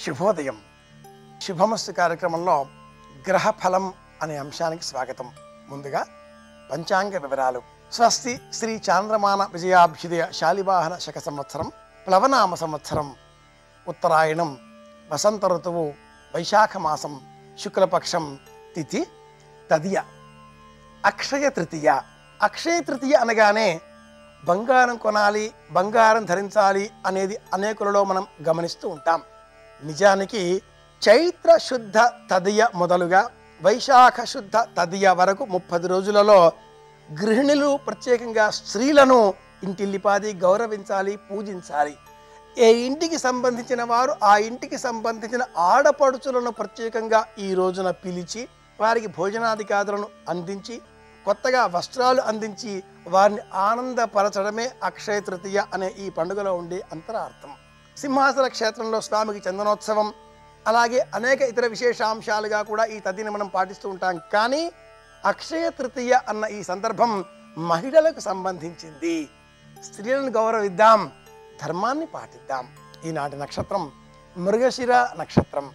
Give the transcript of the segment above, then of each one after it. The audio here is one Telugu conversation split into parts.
శుభోదయం శుభమస్తు కార్యక్రమంలో గ్రహ ఫలం అనే అంశానికి స్వాగతం ముందుగా పంచాంగ వివరాలు స్వస్తి శ్రీ చాంద్రమాన విజయాభ్యుదయ శాలివాహన శక సంవత్సరం ప్లవనామ సంవత్సరం ఉత్తరాయణం వసంత ఋతువు వైశాఖ మాసం శుక్లపక్షం తిథి తదియ అక్షయ తృతీయ అక్షయ తృతీయ అనగానే బంగారం కొనాలి బంగారం ధరించాలి అనేది అనేకులలో మనం గమనిస్తూ ఉంటాం నిజానికి చైత్ర శుద్ధ తదియ మొదలుగా వైశాఖ శుద్ధ తదియ వరకు ముప్పది రోజులలో గృహిణులు ప్రత్యేకంగా స్త్రీలను ఇంటిల్లిపాది గౌరవించాలి పూజించాలి ఏ ఇంటికి సంబంధించిన వారు ఆ ఇంటికి సంబంధించిన ఆడపడుచులను ప్రత్యేకంగా ఈ రోజున పిలిచి వారికి భోజనాధికారులను అందించి కొత్తగా వస్త్రాలు అందించి వారిని ఆనందపరచడమే అక్షయ తృతీయ అనే ఈ పండుగలో ఉండే అంతరార్థం సింహాసన క్షేత్రంలో స్వామికి చందనోత్సవం అలాగే అనేక ఇతర విశేషాంశాలుగా కూడా ఈ తదిని మనం పాటిస్తూ ఉంటాం కానీ అక్షయ తృతీయ అన్న ఈ సందర్భం మహిళలకు సంబంధించింది స్త్రీలను గౌరవిద్దాం ధర్మాన్ని పాటిద్దాం ఈనాటి నక్షత్రం మృగశిర నక్షత్రం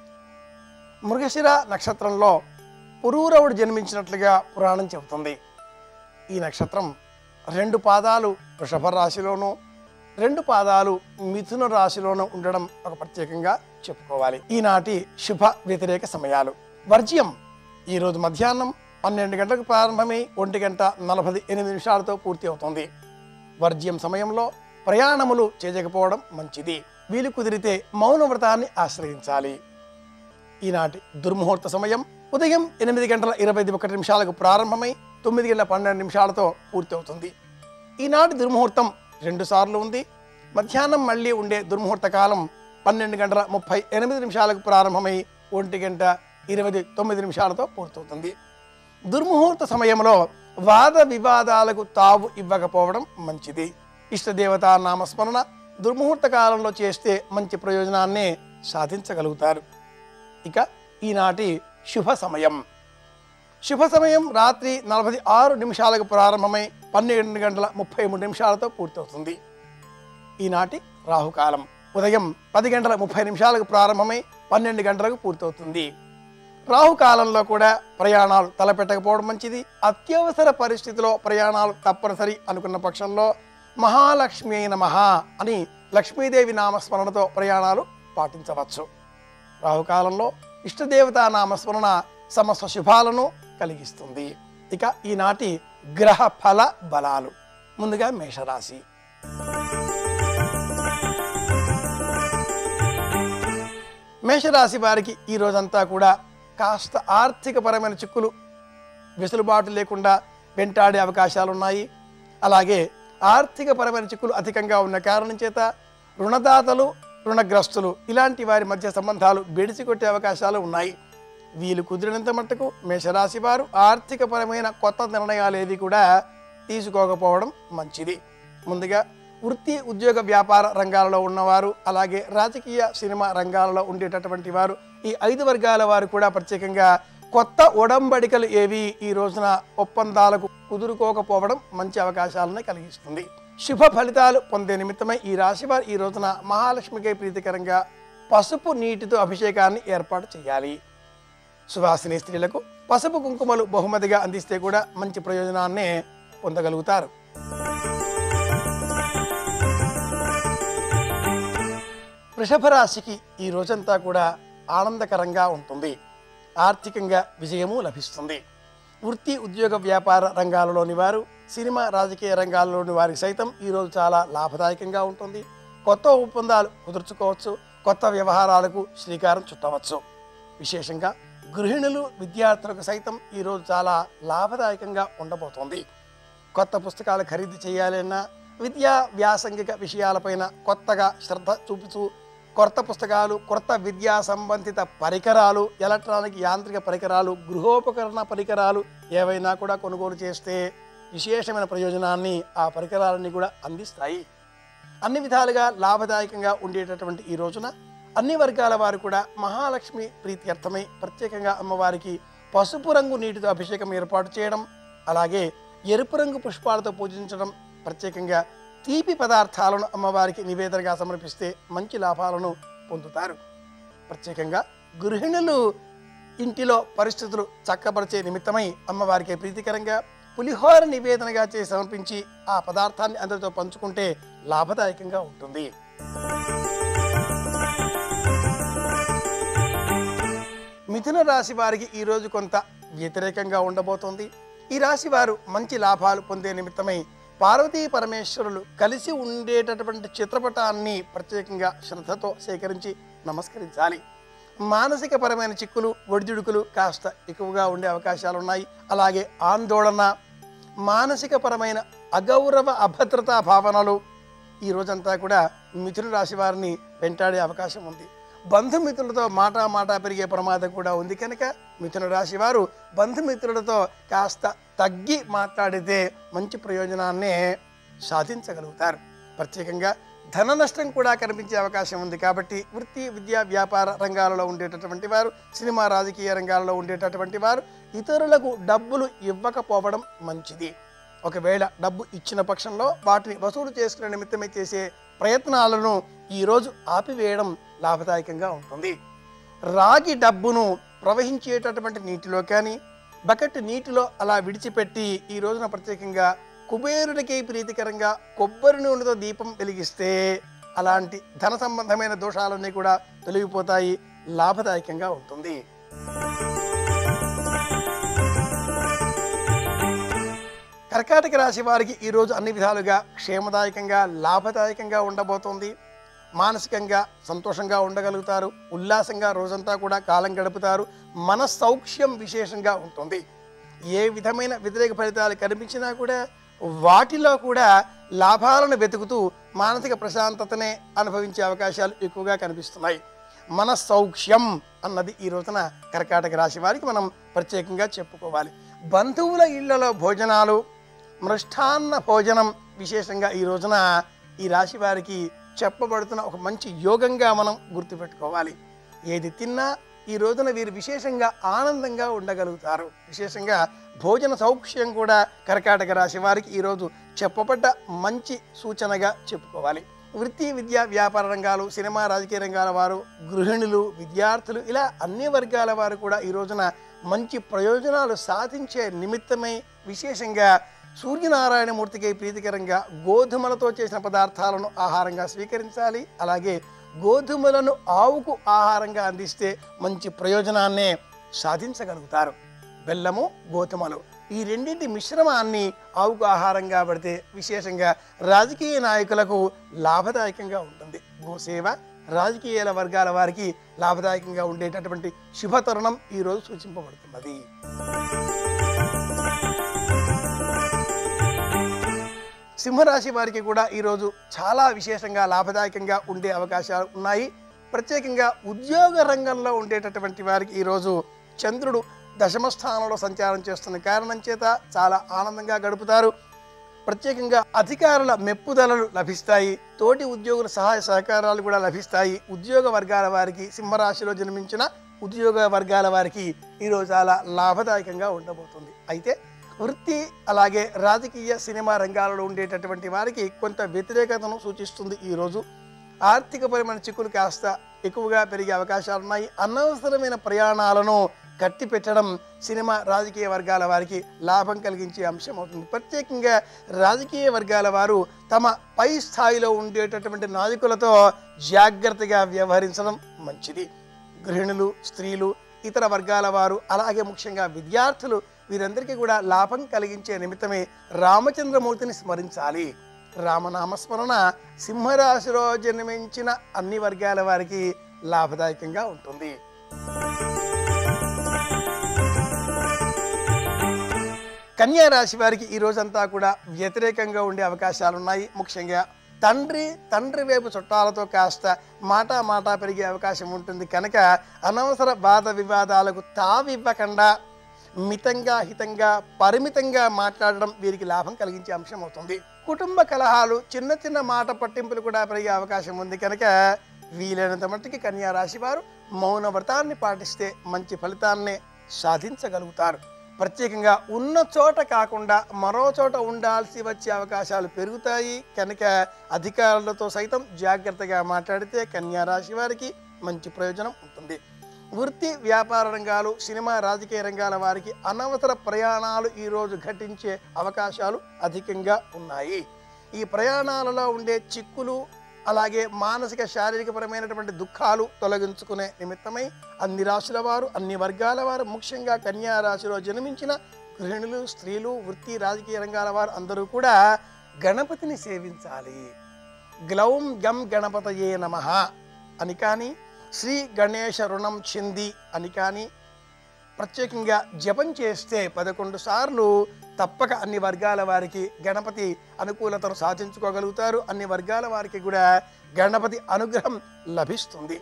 మృగశిర నక్షత్రంలో పురూరవుడు జన్మించినట్లుగా పురాణం చెబుతుంది ఈ నక్షత్రం రెండు పాదాలు వృషభ రాశిలోనూ రెండు పాదాలు మిథున రాశిలోనూ ఉండడం ఒక ప్రత్యేకంగా చెప్పుకోవాలి ఈనాటి శుభ వ్యతిరేక సమయాలు వర్జ్యం ఈరోజు మధ్యాహ్నం పన్నెండు గంటలకు ప్రారంభమై ఒంటి గంట నలభై ఎనిమిది నిమిషాలతో పూర్తి అవుతుంది వర్జ్యం సమయంలో ప్రయాణములు చేయకపోవడం మంచిది వీలు కుదిరితే మౌన వ్రతాన్ని ఆశ్రయించాలి ఈనాటి దుర్ముహూర్త సమయం ఉదయం ఎనిమిది గంటల ఇరవై ఒకటి నిమిషాలకు ప్రారంభమై తొమ్మిది గంటల పన్నెండు నిమిషాలతో పూర్తి అవుతుంది ఈనాటి దుర్ముహూర్తం రెండు సార్లు ఉంది మధ్యాహ్నం మళ్ళీ ఉండే దుర్ముహూర్త కాలం పన్నెండు గంటల ముప్పై ఎనిమిది నిమిషాలకు ప్రారంభమై ఒంటి గంట ఇరవై తొమ్మిది నిమిషాలతో పూర్తవుతుంది దుర్ముహూర్త సమయంలో వాద వివాదాలకు తావు ఇవ్వకపోవడం మంచిది ఇష్టదేవతా నామస్మరణ దుర్ముహూర్త కాలంలో చేస్తే మంచి ప్రయోజనాన్ని సాధించగలుగుతారు ఇక ఈనాటి శుభ సమయం శుభ సమయం రాత్రి నలభై ఆరు నిమిషాలకు ప్రారంభమై పన్నెండు గంటల ముప్పై మూడు నిమిషాలతో పూర్తవుతుంది ఈనాటి రాహుకాలం ఉదయం పది గంటల ముప్పై నిమిషాలకు ప్రారంభమై పన్నెండు గంటలకు పూర్తవుతుంది రాహుకాలంలో కూడా ప్రయాణాలు తలపెట్టకపోవడం మంచిది అత్యవసర పరిస్థితిలో ప్రయాణాలు తప్పనిసరి అనుకున్న పక్షంలో మహాలక్ష్మి అయిన మహా అని లక్ష్మీదేవి నామస్మరణతో ప్రయాణాలు పాటించవచ్చు రాహుకాలంలో ఇష్టదేవతా నామస్మరణ సమస్త శుభాలను కలిగిస్తుంది ఇక ఈనాటి గ్రహ ఫల బలాలు ముందుగా మేషరాశి మేషరాశి వారికి ఈ రోజంతా కూడా కాస్త ఆర్థికపరమైన చిక్కులు వెసులుబాటు లేకుండా వెంటాడే అవకాశాలు ఉన్నాయి అలాగే ఆర్థికపరమైన చిక్కులు అధికంగా ఉన్న కారణం చేత రుణదాతలు రుణగ్రస్తులు ఇలాంటి వారి మధ్య సంబంధాలు బెడిసి కొట్టే అవకాశాలు ఉన్నాయి వీలు కుదిరినంత మట్టుకు మేషరాశి వారు ఆర్థికపరమైన కొత్త నిర్ణయాలు ఏవి కూడా తీసుకోకపోవడం మంచిది ముందుగా వృత్తి ఉద్యోగ వ్యాపార రంగాలలో ఉన్నవారు అలాగే రాజకీయ సినిమా రంగాలలో ఉండేటటువంటి వారు ఈ ఐదు వర్గాల వారు కూడా ప్రత్యేకంగా కొత్త ఒడంబడికలు ఏవి ఈ రోజున ఒప్పందాలకు కుదురుకోకపోవడం మంచి అవకాశాలను కలిగిస్తుంది శుభ ఫలితాలు పొందే నిమిత్తమై ఈ రాశి వారు ఈ రోజున మహాలక్ష్మికి ప్రీతికరంగా పసుపు నీటితో అభిషేకాన్ని ఏర్పాటు చేయాలి సువాసిని స్త్రీలకు పసుపు కుంకుమలు బహుమతిగా అందిస్తే కూడా మంచి ప్రయోజనాన్ని పొందగలుగుతారు వృషభ రాశికి ఈ రోజంతా కూడా ఆనందకరంగా ఉంటుంది ఆర్థికంగా విజయము లభిస్తుంది వృత్తి ఉద్యోగ వ్యాపార రంగాలలోని వారు సినిమా రాజకీయ రంగాల్లోని వారికి సైతం ఈరోజు చాలా లాభదాయకంగా ఉంటుంది కొత్త ఒప్పందాలు కుదుర్చుకోవచ్చు కొత్త వ్యవహారాలకు శ్రీకారం చుట్టవచ్చు విశేషంగా గృహిణులు విద్యార్థులకు సైతం ఈరోజు చాలా లాభదాయకంగా ఉండబోతోంది కొత్త పుస్తకాలు ఖరీదు చేయాలన్నా విద్యా వ్యాసంగిక విషయాలపైన కొత్తగా శ్రద్ధ చూపుతూ కొత్త పుస్తకాలు కొత్త విద్యా సంబంధిత పరికరాలు ఎలక్ట్రానిక్ యాంత్రిక పరికరాలు గృహోపకరణ పరికరాలు ఏవైనా కూడా కొనుగోలు చేస్తే విశేషమైన ప్రయోజనాన్ని ఆ పరికరాలన్నీ కూడా అందిస్తాయి అన్ని విధాలుగా లాభదాయకంగా ఉండేటటువంటి ఈ రోజున అన్ని వర్గాల వారు కూడా మహాలక్ష్మి ప్రీత్యర్థమై ప్రత్యేకంగా అమ్మవారికి పసుపు రంగు నీటితో అభిషేకం ఏర్పాటు చేయడం అలాగే ఎరుపు రంగు పుష్పాలతో పూజించడం ప్రత్యేకంగా తీపి పదార్థాలను అమ్మవారికి నివేదనగా సమర్పిస్తే మంచి లాభాలను పొందుతారు ప్రత్యేకంగా గృహిణులు ఇంటిలో పరిస్థితులు చక్కపరిచే నిమిత్తమై అమ్మవారికి ప్రీతికరంగా పులిహోర నివేదనగా చేసి సమర్పించి ఆ పదార్థాన్ని అందరితో పంచుకుంటే లాభదాయకంగా ఉంటుంది మిథున రాశి వారికి ఈరోజు కొంత వ్యతిరేకంగా ఉండబోతోంది ఈ రాశి వారు మంచి లాభాలు పొందే నిమిత్తమై పార్వతీ పరమేశ్వరులు కలిసి ఉండేటటువంటి చిత్రపటాన్ని ప్రత్యేకంగా శ్రద్ధతో సేకరించి నమస్కరించాలి మానసిక పరమైన చిక్కులు ఒడిదుడుకులు కాస్త ఎక్కువగా ఉండే అవకాశాలు ఉన్నాయి అలాగే ఆందోళన మానసిక పరమైన అగౌరవ అభద్రతా భావనలు ఈ రోజంతా కూడా మిథున రాశి వారిని వెంటాడే అవకాశం ఉంది బంధుమిత్రులతో మాటా మాటా పెరిగే ప్రమాదం కూడా ఉంది కనుక మిథున రాశి వారు బంధుమిత్రులతో కాస్త తగ్గి మాట్లాడితే మంచి ప్రయోజనాన్నే సాధించగలుగుతారు ప్రత్యేకంగా ధన నష్టం కూడా కనిపించే అవకాశం ఉంది కాబట్టి వృత్తి విద్యా వ్యాపార రంగాలలో ఉండేటటువంటి వారు సినిమా రాజకీయ రంగాలలో ఉండేటటువంటి వారు ఇతరులకు డబ్బులు ఇవ్వకపోవడం మంచిది ఒకవేళ డబ్బు ఇచ్చిన పక్షంలో వాటిని వసూలు చేసుకునే నిమిత్తమే చేసే ప్రయత్నాలను ఈరోజు ఆపివేయడం లాభదాయకంగా ఉంటుంది రాగి డబ్బును ప్రవహించేటటువంటి నీటిలో కానీ బకెట్ నీటిలో అలా విడిచిపెట్టి ఈ రోజున ప్రత్యేకంగా కుబేరుడికి ప్రీతికరంగా కొబ్బరి నూనెతో దీపం వెలిగిస్తే అలాంటి ధన సంబంధమైన దోషాలన్నీ కూడా తొలగిపోతాయి లాభదాయకంగా ఉంటుంది కర్కాటక రాశి వారికి ఈరోజు అన్ని విధాలుగా క్షేమదాయకంగా లాభదాయకంగా ఉండబోతోంది మానసికంగా సంతోషంగా ఉండగలుగుతారు ఉల్లాసంగా రోజంతా కూడా కాలం గడుపుతారు మన సౌఖ్యం విశేషంగా ఉంటుంది ఏ విధమైన వ్యతిరేక ఫలితాలు కనిపించినా కూడా వాటిలో కూడా లాభాలను వెతుకుతూ మానసిక ప్రశాంతతనే అనుభవించే అవకాశాలు ఎక్కువగా కనిపిస్తున్నాయి మన సౌఖ్యం అన్నది ఈ రోజున కర్కాటక రాశి వారికి మనం ప్రత్యేకంగా చెప్పుకోవాలి బంధువుల ఇళ్లలో భోజనాలు మృష్టాన్న భోజనం విశేషంగా ఈ రోజున ఈ రాశి వారికి చెప్పబడుతున్న ఒక మంచి యోగంగా మనం గుర్తుపెట్టుకోవాలి ఏది తిన్నా ఈ రోజున వీరు విశేషంగా ఆనందంగా ఉండగలుగుతారు విశేషంగా భోజన సౌఖ్యం కూడా కర్కాటక రాశి వారికి ఈరోజు చెప్పబడ్డ మంచి సూచనగా చెప్పుకోవాలి వృత్తి విద్యా వ్యాపార రంగాలు సినిమా రాజకీయ రంగాల వారు గృహిణులు విద్యార్థులు ఇలా అన్ని వర్గాల వారు కూడా ఈ రోజున మంచి ప్రయోజనాలు సాధించే నిమిత్తమై విశేషంగా సూర్యనారాయణమూర్తికి ప్రీతికరంగా గోధుమలతో చేసిన పదార్థాలను ఆహారంగా స్వీకరించాలి అలాగే గోధుమలను ఆవుకు ఆహారంగా అందిస్తే మంచి ప్రయోజనాన్నే సాధించగలుగుతారు బెల్లము గోధుమలు ఈ రెండింటి మిశ్రమాన్ని ఆవుకు ఆహారంగా పడితే విశేషంగా రాజకీయ నాయకులకు లాభదాయకంగా ఉంటుంది గోసేవ రాజకీయాల వర్గాల వారికి లాభదాయకంగా ఉండేటటువంటి శుభతరుణం ఈరోజు సూచింపబడుతున్నది సింహరాశి వారికి కూడా ఈరోజు చాలా విశేషంగా లాభదాయకంగా ఉండే అవకాశాలు ఉన్నాయి ప్రత్యేకంగా ఉద్యోగ రంగంలో ఉండేటటువంటి వారికి ఈరోజు చంద్రుడు దశమ స్థానంలో సంచారం చేస్తున్న కారణం చేత చాలా ఆనందంగా గడుపుతారు ప్రత్యేకంగా అధికారుల మెప్పుదలలు లభిస్తాయి తోటి ఉద్యోగుల సహాయ సహకారాలు కూడా లభిస్తాయి ఉద్యోగ వర్గాల వారికి సింహరాశిలో జన్మించిన ఉద్యోగ వర్గాల వారికి ఈరోజు చాలా లాభదాయకంగా ఉండబోతుంది అయితే వృత్తి అలాగే రాజకీయ సినిమా రంగాలలో ఉండేటటువంటి వారికి కొంత వ్యతిరేకతను సూచిస్తుంది ఈరోజు ఆర్థికపరమైన చిక్కులు కాస్త ఎక్కువగా పెరిగే అవకాశాలు ఉన్నాయి అనవసరమైన ప్రయాణాలను కట్టి పెట్టడం సినిమా రాజకీయ వర్గాల వారికి లాభం కలిగించే అంశం అవుతుంది ప్రత్యేకంగా రాజకీయ వర్గాల వారు తమ పై స్థాయిలో ఉండేటటువంటి నాయకులతో జాగ్రత్తగా వ్యవహరించడం మంచిది గృహిణులు స్త్రీలు ఇతర వర్గాల వారు అలాగే ముఖ్యంగా విద్యార్థులు వీరందరికీ కూడా లాభం కలిగించే నిమిత్తమే రామచంద్రమూర్తిని స్మరించాలి రామనామస్మరణ సింహరాశిలో జన్మించిన అన్ని వర్గాల వారికి లాభదాయకంగా ఉంటుంది కన్యా రాశి వారికి ఈ రోజంతా కూడా వ్యతిరేకంగా ఉండే అవకాశాలు ఉన్నాయి ముఖ్యంగా తండ్రి తండ్రి వైపు చుట్టాలతో కాస్త మాటా మాటా పెరిగే అవకాశం ఉంటుంది కనుక అనవసర వాద వివాదాలకు తావివ్వకుండా మితంగా హితంగా పరిమితంగా మాట్లాడడం వీరికి లాభం కలిగించే అంశం అవుతుంది కుటుంబ కలహాలు చిన్న చిన్న మాట పట్టింపులు కూడా పెరిగే అవకాశం ఉంది కనుక వీలైనంత మట్టుకి కన్యా రాశి వారు మౌన వ్రతాన్ని పాటిస్తే మంచి ఫలితాన్ని సాధించగలుగుతారు ప్రత్యేకంగా ఉన్న చోట కాకుండా మరో చోట ఉండాల్సి వచ్చే అవకాశాలు పెరుగుతాయి కనుక అధికారులతో సైతం జాగ్రత్తగా మాట్లాడితే కన్యా రాశి వారికి మంచి ప్రయోజనం ఉంటుంది వృత్తి వ్యాపార రంగాలు సినిమా రాజకీయ రంగాల వారికి అనవసర ప్రయాణాలు ఈరోజు ఘటించే అవకాశాలు అధికంగా ఉన్నాయి ఈ ప్రయాణాలలో ఉండే చిక్కులు అలాగే మానసిక శారీరకపరమైనటువంటి దుఃఖాలు తొలగించుకునే నిమిత్తమై అన్ని రాశుల వారు అన్ని వర్గాల వారు ముఖ్యంగా కన్యా రాశిలో జన్మించిన గృహిణులు స్త్రీలు వృత్తి రాజకీయ రంగాల వారు అందరూ కూడా గణపతిని సేవించాలి గ్లౌం గం గణపతయే నమ అని కానీ శ్రీ గణేశ రుణం చింది అని కానీ ప్రత్యేకంగా జపం చేస్తే పదకొండు సార్లు తప్పక అన్ని వర్గాల వారికి గణపతి అనుకూలతను సాధించుకోగలుగుతారు అన్ని వర్గాల వారికి కూడా గణపతి అనుగ్రహం లభిస్తుంది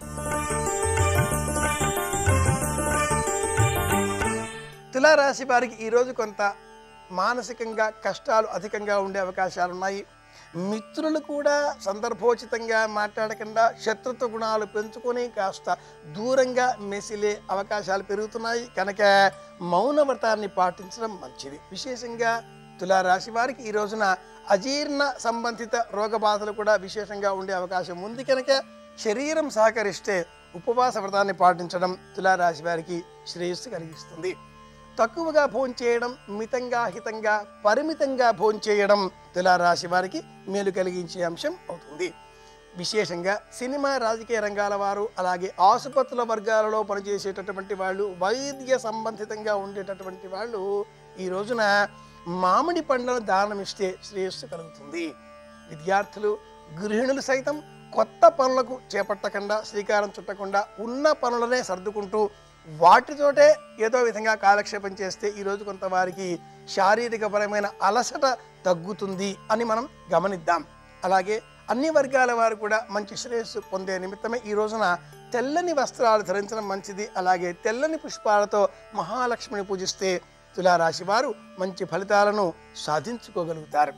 తులారాశి వారికి ఈరోజు కొంత మానసికంగా కష్టాలు అధికంగా ఉండే అవకాశాలు ఉన్నాయి మిత్రులు కూడా సందర్భోచితంగా మాట్లాడకుండా శత్రుత్వ గుణాలు పెంచుకొని కాస్త దూరంగా మెసిలే అవకాశాలు పెరుగుతున్నాయి కనుక మౌన వ్రతాన్ని పాటించడం మంచిది విశేషంగా తులారాశి వారికి ఈ రోజున అజీర్ణ సంబంధిత రోగ బాధలు కూడా విశేషంగా ఉండే అవకాశం ఉంది కనుక శరీరం సహకరిస్తే ఉపవాస వ్రతాన్ని పాటించడం తులారాశి వారికి శ్రేయస్సు కలిగిస్తుంది తక్కువగా భోంచేయడం మితంగా హితంగా పరిమితంగా భోంచేయడం తులారాశి వారికి మేలు కలిగించే అంశం అవుతుంది విశేషంగా సినిమా రాజకీయ రంగాల వారు అలాగే ఆసుపత్రుల వర్గాలలో పనిచేసేటటువంటి వాళ్ళు వైద్య సంబంధితంగా ఉండేటటువంటి వాళ్ళు ఈ రోజున మామిడి పండ్లను దానం ఇస్తే శ్రేయస్సు కలుగుతుంది విద్యార్థులు గృహిణులు సైతం కొత్త పనులకు చేపట్టకుండా శ్రీకారం చుట్టకుండా ఉన్న పనులనే సర్దుకుంటూ వాటితోటే ఏదో విధంగా కాలక్షేపం చేస్తే ఈరోజు కొంత వారికి శారీరకపరమైన అలసట తగ్గుతుంది అని మనం గమనిద్దాం అలాగే అన్ని వర్గాల వారు కూడా మంచి శ్రేయస్సు పొందే నిమిత్తమే ఈ రోజున తెల్లని వస్త్రాలు ధరించడం మంచిది అలాగే తెల్లని పుష్పాలతో మహాలక్ష్మిని పూజిస్తే తులారాశి వారు మంచి ఫలితాలను సాధించుకోగలుగుతారు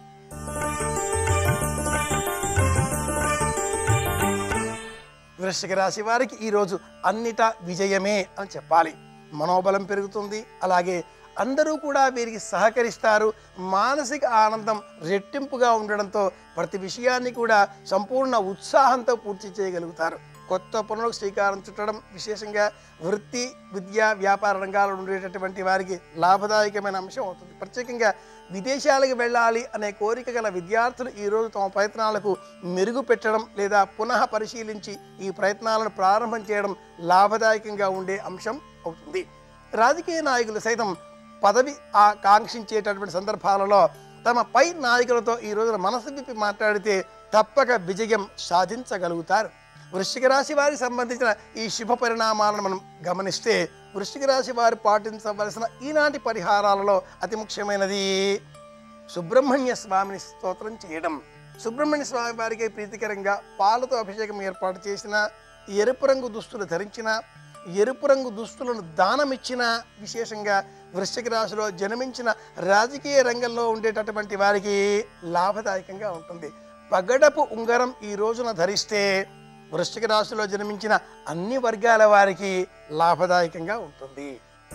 వృశ్చిక రాశి వారికి ఈరోజు అన్నిటా విజయమే అని చెప్పాలి మనోబలం పెరుగుతుంది అలాగే అందరూ కూడా వీరికి సహకరిస్తారు మానసిక ఆనందం రెట్టింపుగా ఉండడంతో ప్రతి విషయాన్ని కూడా సంపూర్ణ ఉత్సాహంతో పూర్తి చేయగలుగుతారు కొత్త పనులకు శ్రీకారం చుట్టడం విశేషంగా వృత్తి విద్య వ్యాపార రంగాల్లో ఉండేటటువంటి వారికి లాభదాయకమైన అంశం అవుతుంది ప్రత్యేకంగా విదేశాలకు వెళ్ళాలి అనే కోరిక గల విద్యార్థులు ఈరోజు తమ ప్రయత్నాలకు మెరుగు పెట్టడం లేదా పునః పరిశీలించి ఈ ప్రయత్నాలను ప్రారంభం చేయడం లాభదాయకంగా ఉండే అంశం అవుతుంది రాజకీయ నాయకులు సైతం పదవి ఆకాంక్షించేటటువంటి సందర్భాలలో తమ పై నాయకులతో ఈ రోజున మనసు విప్పి మాట్లాడితే తప్పక విజయం సాధించగలుగుతారు వృశ్చిక రాశి వారికి సంబంధించిన ఈ శుభ పరిణామాలను మనం గమనిస్తే వృశ్చిక రాశి వారు పాటించవలసిన ఈనాటి పరిహారాలలో అతి ముఖ్యమైనది సుబ్రహ్మణ్య స్వామిని స్తోత్రం చేయడం సుబ్రహ్మణ్య స్వామి వారికి ప్రీతికరంగా పాలతో అభిషేకం ఏర్పాటు చేసిన ఎరుపు రంగు దుస్తులు ధరించిన ఎరుపు రంగు దుస్తులను దానమిచ్చిన విశేషంగా వృశ్చిక రాశిలో జన్మించిన రాజకీయ రంగంలో ఉండేటటువంటి వారికి లాభదాయకంగా ఉంటుంది పగడపు ఉంగరం ఈ రోజున ధరిస్తే వృశ్చిక రాశిలో జన్మించిన అన్ని వర్గాల వారికి లాభదాయకంగా ఉంటుంది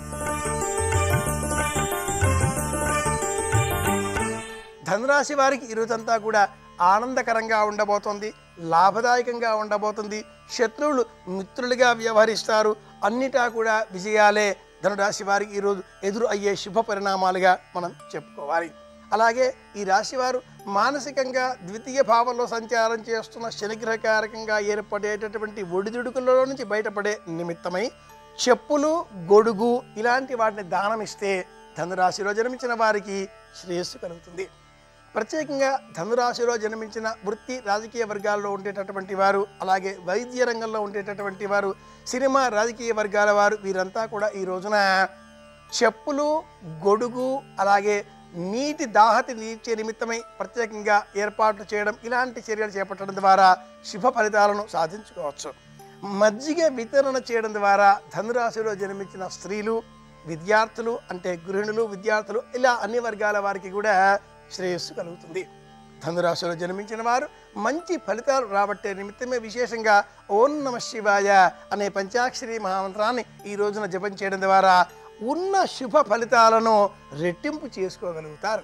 ధనురాశి వారికి ఈరోజంతా కూడా ఆనందకరంగా ఉండబోతోంది లాభదాయకంగా ఉండబోతుంది శత్రువులు మిత్రులుగా వ్యవహరిస్తారు అన్నిటా కూడా విజయాలే ధనురాశి వారికి ఈరోజు ఎదురు అయ్యే శుభ పరిణామాలుగా మనం చెప్పుకోవాలి అలాగే ఈ రాశివారు మానసికంగా ద్వితీయ భావంలో సంచారం చేస్తున్న శనిగ్రహకారకంగా ఏర్పడేటటువంటి ఒడిదుడుకులలో నుంచి బయటపడే నిమిత్తమై చెప్పులు గొడుగు ఇలాంటి వాటిని దానం ఇస్తే ధనురాశిలో జన్మించిన వారికి శ్రేయస్సు కలుగుతుంది ప్రత్యేకంగా ధనురాశిలో జన్మించిన వృత్తి రాజకీయ వర్గాల్లో ఉండేటటువంటి వారు అలాగే వైద్య రంగంలో ఉండేటటువంటి వారు సినిమా రాజకీయ వర్గాల వారు వీరంతా కూడా ఈ రోజున చెప్పులు గొడుగు అలాగే నీటి దాహతి తీర్చే నిమిత్తమై ప్రత్యేకంగా ఏర్పాట్లు చేయడం ఇలాంటి చర్యలు చేపట్టడం ద్వారా శుభ ఫలితాలను సాధించుకోవచ్చు మజ్జిగ వితరణ చేయడం ద్వారా ధనురాశిలో జన్మించిన స్త్రీలు విద్యార్థులు అంటే గృహిణులు విద్యార్థులు ఇలా అన్ని వర్గాల వారికి కూడా శ్రేయస్సు కలుగుతుంది ధనురాశిలో జన్మించిన వారు మంచి ఫలితాలు రాబట్టే నిమిత్తమే విశేషంగా ఓం నమ శివాయ అనే పంచాక్షరి మహామంత్రాన్ని ఈ రోజున జపం చేయడం ద్వారా ఉన్న శుభ ఫలితాలను రెట్టింపు చేసుకోగలుగుతారు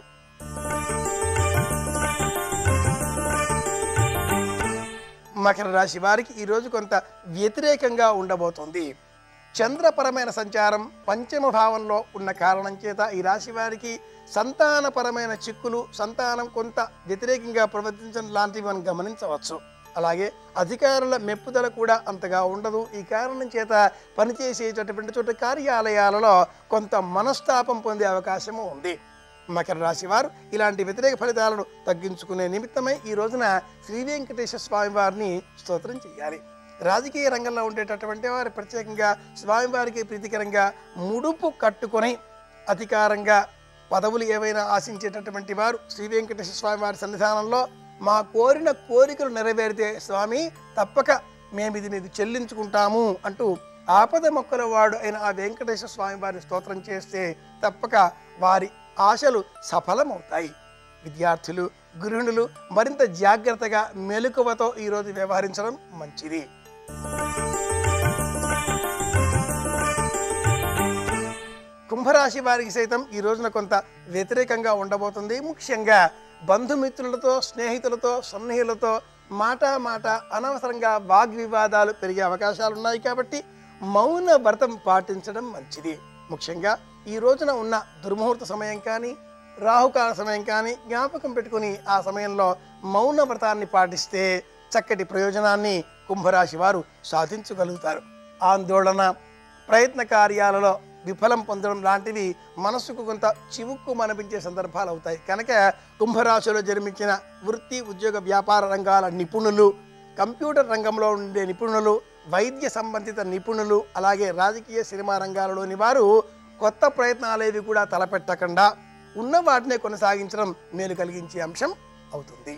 మకర రాశి వారికి ఈరోజు కొంత వ్యతిరేకంగా ఉండబోతోంది చంద్రపరమైన సంచారం పంచమ భావంలో ఉన్న కారణం చేత ఈ రాశి వారికి సంతానపరమైన చిక్కులు సంతానం కొంత వ్యతిరేకంగా ప్రవర్తించడం లాంటివి మనం గమనించవచ్చు అలాగే అధికారుల మెప్పుదల కూడా అంతగా ఉండదు ఈ కారణం చేత పనిచేసేటటువంటి చోట కార్యాలయాలలో కొంత మనస్తాపం పొందే అవకాశము ఉంది మకర రాశి వారు ఇలాంటి వ్యతిరేక ఫలితాలను తగ్గించుకునే నిమిత్తమై ఈ రోజున శ్రీ వెంకటేశ్వర స్వామి వారిని స్తోత్రం చేయాలి రాజకీయ రంగంలో ఉండేటటువంటి వారు ప్రత్యేకంగా స్వామివారికి ప్రీతికరంగా ముడుపు కట్టుకొని అధికారంగా పదవులు ఏవైనా ఆశించేటటువంటి వారు శ్రీ వెంకటేశ్వర స్వామి వారి సన్నిధానంలో మా కోరిన కోరికలు నెరవేరితే స్వామి తప్పక మేము ఇది మీకు చెల్లించుకుంటాము అంటూ ఆపద మొక్కల వాడు అయిన ఆ వెంకటేశ్వర స్వామి వారిని స్తోత్రం చేస్తే తప్పక వారి ఆశలు సఫలమవుతాయి విద్యార్థులు గృహిణులు మరింత జాగ్రత్తగా మెలకువతో ఈరోజు వ్యవహరించడం మంచిది కుంభరాశి వారికి సైతం ఈ రోజున కొంత వ్యతిరేకంగా ఉండబోతుంది ముఖ్యంగా బంధుమిత్రులతో స్నేహితులతో సన్నిహితులతో మాట మాట అనవసరంగా వాగ్వివాదాలు పెరిగే అవకాశాలు ఉన్నాయి కాబట్టి మౌన వ్రతం పాటించడం మంచిది ముఖ్యంగా ఈ రోజున ఉన్న దుర్ముహూర్త సమయం కానీ రాహుకాల సమయం కానీ జ్ఞాపకం పెట్టుకుని ఆ సమయంలో మౌన వ్రతాన్ని పాటిస్తే చక్కటి ప్రయోజనాన్ని కుంభరాశి వారు సాధించగలుగుతారు ఆందోళన ప్రయత్న కార్యాలలో విఫలం పొందడం లాంటివి మనసుకు కొంత చివుక్కు అనిపించే సందర్భాలు అవుతాయి కనుక కుంభరాశిలో జన్మించిన వృత్తి ఉద్యోగ వ్యాపార రంగాల నిపుణులు కంప్యూటర్ రంగంలో ఉండే నిపుణులు వైద్య సంబంధిత నిపుణులు అలాగే రాజకీయ సినిమా రంగాలలోని వారు కొత్త ప్రయత్నాలేవి కూడా తలపెట్టకుండా ఉన్న వాటినే కొనసాగించడం మేలు కలిగించే అంశం అవుతుంది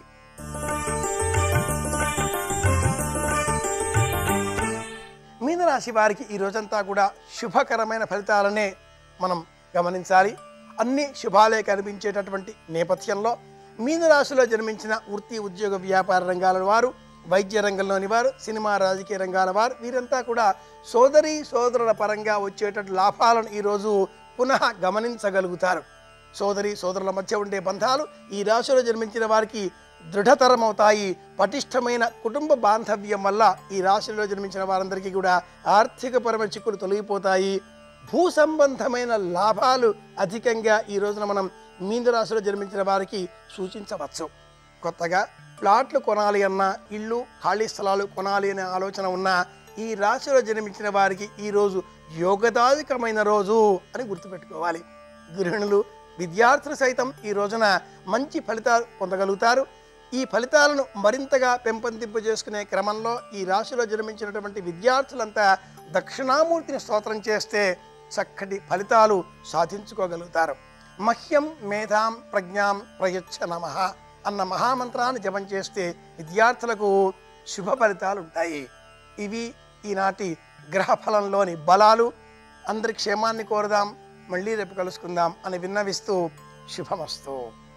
మీనరాశి వారికి ఈ రోజంతా కూడా శుభకరమైన ఫలితాలనే మనం గమనించాలి అన్ని శుభాలే కనిపించేటటువంటి నేపథ్యంలో మీనరాశిలో జన్మించిన వృత్తి ఉద్యోగ వ్యాపార రంగాల వారు వైద్య రంగంలోని వారు సినిమా రాజకీయ రంగాల వారు వీరంతా కూడా సోదరి సోదరుల పరంగా వచ్చేటటువంటి లాభాలను ఈరోజు పునః గమనించగలుగుతారు సోదరి సోదరుల మధ్య ఉండే బంధాలు ఈ రాశిలో జన్మించిన వారికి దృఢతరమవుతాయి పటిష్టమైన కుటుంబ బాంధవ్యం వల్ల ఈ రాశిలో జన్మించిన వారందరికీ కూడా ఆర్థికపరమైన చిక్కులు తొలగిపోతాయి భూ సంబంధమైన లాభాలు అధికంగా ఈ రోజున మనం మీన రాశిలో జన్మించిన వారికి సూచించవచ్చు కొత్తగా ప్లాట్లు కొనాలి అన్న ఇళ్ళు ఖాళీ స్థలాలు కొనాలి అనే ఆలోచన ఉన్న ఈ రాశిలో జన్మించిన వారికి ఈరోజు యోగదాయకమైన రోజు అని గుర్తుపెట్టుకోవాలి గృహిణులు విద్యార్థులు సైతం ఈ రోజున మంచి ఫలితాలు పొందగలుగుతారు ఈ ఫలితాలను మరింతగా పెంపొందింపు చేసుకునే క్రమంలో ఈ రాశిలో జన్మించినటువంటి విద్యార్థులంతా దక్షిణామూర్తిని స్తోత్రం చేస్తే చక్కటి ఫలితాలు సాధించుకోగలుగుతారు మహ్యం మేధాం ప్రజ్ఞాం ప్రయచ్చ నమ అన్న మహామంత్రాన్ని జపం చేస్తే విద్యార్థులకు శుభ ఫలితాలు ఉంటాయి ఇవి ఈనాటి గ్రహ ఫలంలోని బలాలు అందరి క్షేమాన్ని కోరదాం మళ్ళీ రేపు కలుసుకుందాం అని విన్నవిస్తూ శుభమస్తు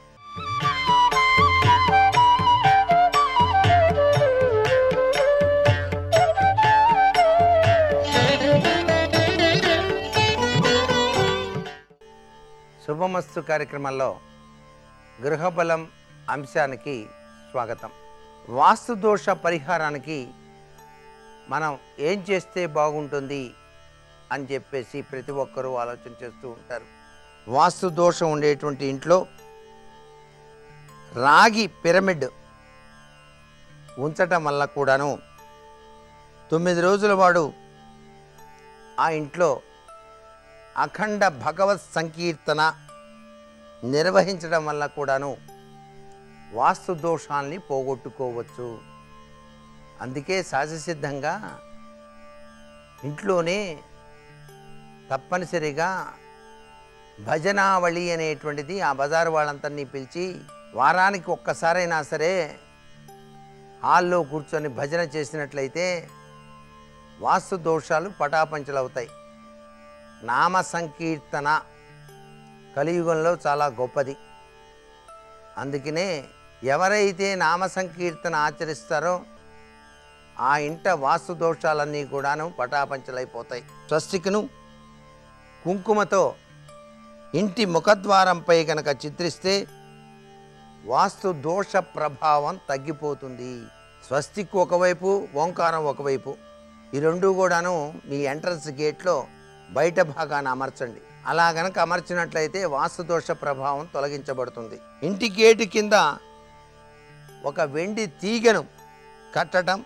శుభమస్తు కార్యక్రమంలో గృహబలం అంశానికి స్వాగతం వాస్తు దోష పరిహారానికి మనం ఏం చేస్తే బాగుంటుంది అని చెప్పేసి ప్రతి ఒక్కరూ ఆలోచన చేస్తూ ఉంటారు వాస్తు దోషం ఉండేటువంటి ఇంట్లో రాగి పిరమిడ్ ఉంచటం వల్ల కూడాను తొమ్మిది రోజుల వాడు ఆ ఇంట్లో అఖండ భగవత్ సంకీర్తన నిర్వహించడం వల్ల కూడాను వాస్తు దోషాల్ని పోగొట్టుకోవచ్చు అందుకే సహజసిద్ధంగా ఇంట్లోనే తప్పనిసరిగా భజనావళి అనేటువంటిది ఆ బజారు వాళ్ళందరినీ పిలిచి వారానికి ఒక్కసారైనా సరే హాల్లో కూర్చొని భజన చేసినట్లయితే వాస్తు దోషాలు పటాపంచలవుతాయి నామ సంకీర్తన కలియుగంలో చాలా గొప్పది అందుకనే ఎవరైతే నామ సంకీర్తన ఆచరిస్తారో ఆ ఇంట వాస్తు దోషాలన్నీ కూడాను పటాపంచలైపోతాయి స్వస్తికును కుంకుమతో ఇంటి ముఖద్వారంపై కనుక చిత్రిస్తే వాస్తు దోష ప్రభావం తగ్గిపోతుంది స్వస్తిక్ ఒకవైపు ఓంకారం ఒకవైపు ఈ రెండు కూడాను మీ ఎంట్రన్స్ గేట్లో బయట భాగాన అమర్చండి అలా గనక అమర్చినట్లయితే వాస్తు దోష ప్రభావం తొలగించబడుతుంది ఇంటి గేటు కింద ఒక వెండి తీగను కట్టడం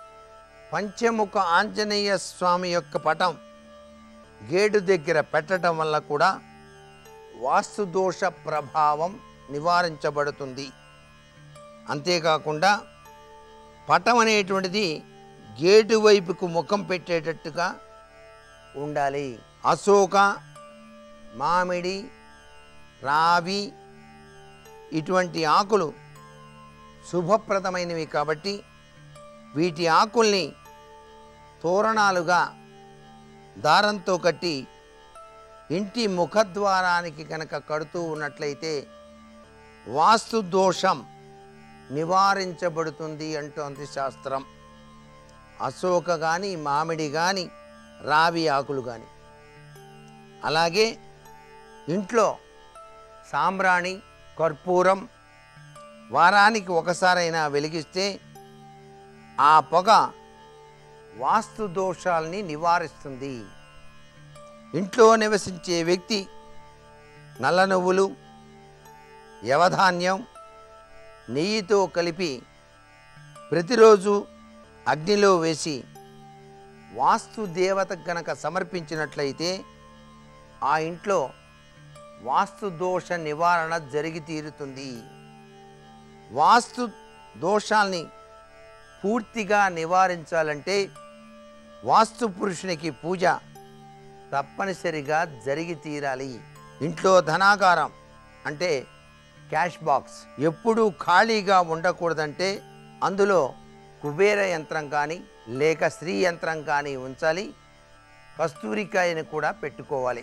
పంచముఖ ఆంజనేయ స్వామి యొక్క పటం గేటు దగ్గర పెట్టడం వల్ల కూడా వాస్తు దోష ప్రభావం నివారించబడుతుంది అంతేకాకుండా పటం అనేటువంటిది గేటు వైపుకు ముఖం పెట్టేటట్టుగా ఉండాలి అశోక మామిడి రావి ఇటువంటి ఆకులు శుభప్రదమైనవి కాబట్టి వీటి ఆకుల్ని తోరణాలుగా దారంతో కట్టి ఇంటి ముఖద్వారానికి కనుక కడుతూ ఉన్నట్లయితే వాస్తు దోషం నివారించబడుతుంది అంటోంది శాస్త్రం అశోక కానీ మామిడి కానీ రావి ఆకులు కానీ అలాగే ఇంట్లో సాంబ్రాణి కర్పూరం వారానికి ఒకసారైనా వెలిగిస్తే ఆ పొగ వాస్తు దోషాల్ని నివారిస్తుంది ఇంట్లో నివసించే వ్యక్తి నల్ల నువ్వులు యవధాన్యం నెయ్యితో కలిపి ప్రతిరోజు అగ్నిలో వేసి వాస్తు దేవత గనక సమర్పించినట్లయితే ఆ ఇంట్లో వాస్తు దోష నివారణ జరిగి తీరుతుంది వాస్తు దోషాల్ని పూర్తిగా నివారించాలంటే వాస్తు పురుషునికి పూజ తప్పనిసరిగా జరిగి తీరాలి ఇంట్లో ధనాగారం అంటే క్యాష్ బాక్స్ ఎప్పుడూ ఖాళీగా ఉండకూడదంటే అందులో కుబేర యంత్రం కానీ లేక స్త్రీ యంత్రం కానీ ఉంచాలి కస్తూరికాయని కూడా పెట్టుకోవాలి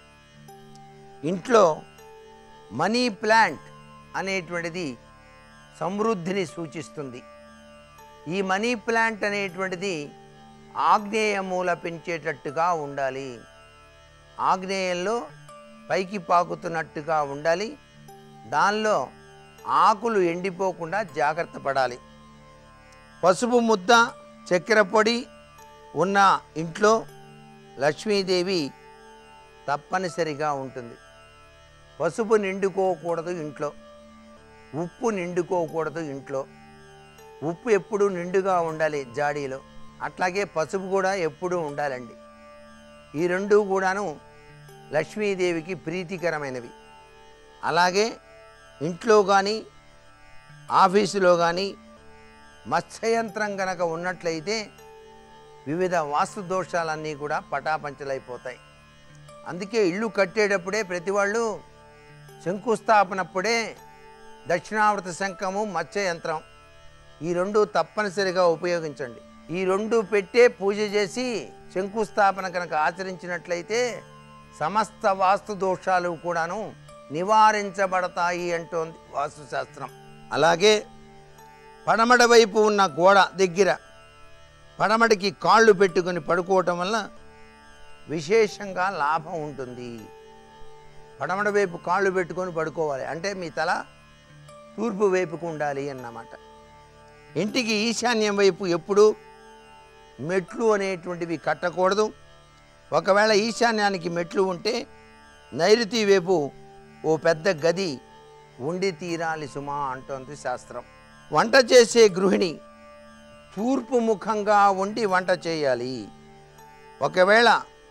ఇంట్లో మనీ ప్లాంట్ అనేటువంటిది సమృద్ధిని సూచిస్తుంది ఈ మనీ ప్లాంట్ అనేటువంటిది ఆగ్నేయ మూల పెంచేటట్టుగా ఉండాలి ఆగ్నేయంలో పైకి పాకుతున్నట్టుగా ఉండాలి దానిలో ఆకులు ఎండిపోకుండా జాగ్రత్త పడాలి పసుపు ముద్ద చక్కెర పొడి ఉన్న ఇంట్లో లక్ష్మీదేవి తప్పనిసరిగా ఉంటుంది పసుపు నిండుకోకూడదు ఇంట్లో ఉప్పు నిండుకోకూడదు ఇంట్లో ఉప్పు ఎప్పుడు నిండుగా ఉండాలి జాడీలో అట్లాగే పసుపు కూడా ఎప్పుడూ ఉండాలండి ఈ రెండు కూడాను లక్ష్మీదేవికి ప్రీతికరమైనవి అలాగే ఇంట్లో కానీ ఆఫీసులో కానీ మత్స్యయంత్రం కనుక ఉన్నట్లయితే వివిధ వాస్తు దోషాలన్నీ కూడా పటాపంచలైపోతాయి అందుకే ఇల్లు కట్టేటప్పుడే ప్రతి వాళ్ళు శంకుస్థాపనప్పుడే దక్షిణావృత శంఖము మత్స్య యంత్రం ఈ రెండు తప్పనిసరిగా ఉపయోగించండి ఈ రెండు పెట్టే పూజ చేసి శంకుస్థాపన కనుక ఆచరించినట్లయితే సమస్త వాస్తు దోషాలు కూడాను నివారించబడతాయి అంటోంది వాస్తుశాస్త్రం అలాగే పడమడ వైపు ఉన్న గోడ దగ్గర పడమటికి కాళ్ళు పెట్టుకొని పడుకోవటం వల్ల విశేషంగా లాభం ఉంటుంది పడమడ వైపు కాళ్ళు పెట్టుకొని పడుకోవాలి అంటే మీ తల తూర్పు వైపుకు ఉండాలి అన్నమాట ఇంటికి ఈశాన్యం వైపు ఎప్పుడు మెట్లు అనేటువంటివి కట్టకూడదు ఒకవేళ ఈశాన్యానికి మెట్లు ఉంటే నైరుతి వైపు ఓ పెద్ద గది ఉండి తీరాలి సుమా అంటోంది శాస్త్రం వంట చేసే గృహిణి తూర్పు ముఖంగా ఉండి వంట చేయాలి ఒకవేళ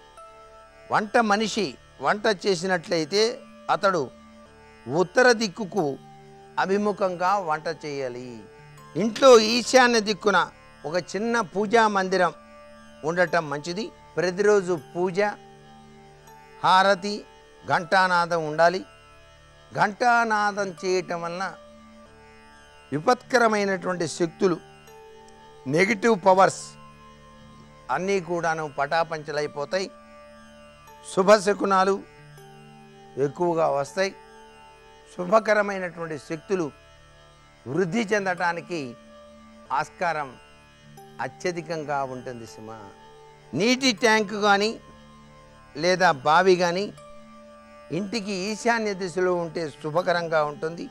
వంట మనిషి వంట చేసినట్లయితే అతడు ఉత్తర దిక్కుకు అభిముఖంగా వంట చేయాలి ఇంట్లో ఈశాన్య దిక్కున ఒక చిన్న పూజా మందిరం ఉండటం మంచిది ప్రతిరోజు పూజ హారతి ఘంటానాదం ఉండాలి ఘంటానాదం చేయటం వలన విపత్కరమైనటువంటి శక్తులు నెగిటివ్ పవర్స్ అన్నీ కూడాను పటాపంచలైపోతాయి శుభశకునాలు ఎక్కువగా వస్తాయి శుభకరమైనటువంటి శక్తులు వృద్ధి చెందటానికి ఆస్కారం అత్యధికంగా ఉంటుంది సుమ నీటి ట్యాంకు కానీ లేదా బావి కానీ ఇంటికి ఈశాన్య దిశలో ఉంటే శుభకరంగా ఉంటుంది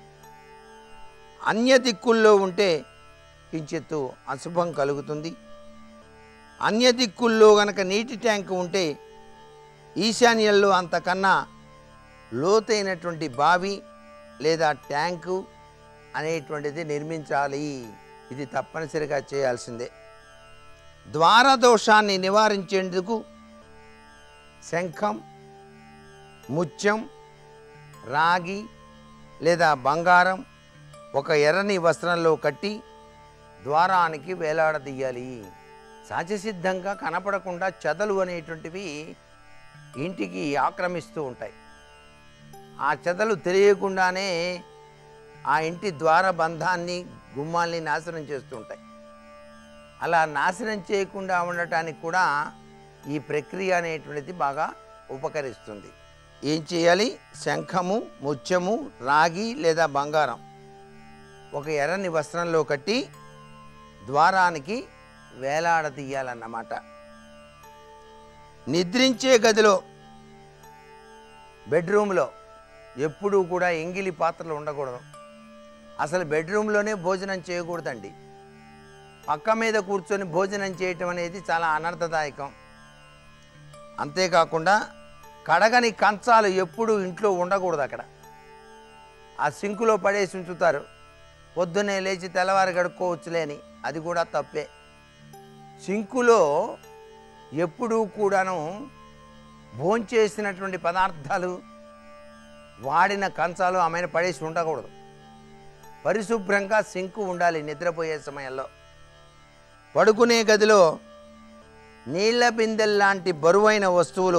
అన్య దిక్కుల్లో ఉంటే కించెత్తు అశుభం కలుగుతుంది అన్య దిక్కుల్లో గనక నీటి ట్యాంక్ ఉంటే ఈశాన్యంలో అంతకన్నా లోతైనటువంటి బావి లేదా ట్యాంకు అనేటువంటిది నిర్మించాలి ఇది తప్పనిసరిగా చేయాల్సిందే ద్వార దోషాన్ని నివారించేందుకు శంఖం ముత్యం రాగి లేదా బంగారం ఒక ఎర్రని వస్త్రంలో కట్టి ద్వారానికి వేలాడదీయాలి సహజసిద్ధంగా కనపడకుండా చెదలు అనేటువంటివి ఇంటికి ఆక్రమిస్తూ ఉంటాయి ఆ చెదలు తెలియకుండానే ఆ ఇంటి ద్వార బంధాన్ని గుమ్మాల్ని నాశనం చేస్తుంటాయి అలా నాశనం చేయకుండా ఉండటానికి కూడా ఈ ప్రక్రియ అనేటువంటిది బాగా ఉపకరిస్తుంది ఏం చేయాలి శంఖము ముత్యము రాగి లేదా బంగారం ఒక ఎర్రని వస్త్రంలో కట్టి ద్వారానికి వేలాడదీయాలన్నమాట నిద్రించే గదిలో బెడ్రూమ్లో ఎప్పుడూ కూడా ఎంగిలి పాత్రలు ఉండకూడదు అసలు బెడ్రూమ్లోనే భోజనం చేయకూడదండి పక్క మీద కూర్చొని భోజనం చేయటం అనేది చాలా అనర్థదాయకం అంతేకాకుండా కడగని కంచాలు ఎప్పుడూ ఇంట్లో ఉండకూడదు అక్కడ ఆ సింకులో పడేసి ఉంచుతారు పొద్దున్నే లేచి తెల్లవారు గడుక్కోవచ్చులే అని అది కూడా తప్పే సింకులో ఎప్పుడూ కూడాను భోంచేసినటువంటి పదార్థాలు వాడిన కంచాలు ఆమెను పడేసి ఉండకూడదు పరిశుభ్రంగా సింకు ఉండాలి నిద్రపోయే సమయంలో పడుకునే గదిలో నీళ్ల బిందెల్లాంటి బరువైన వస్తువులు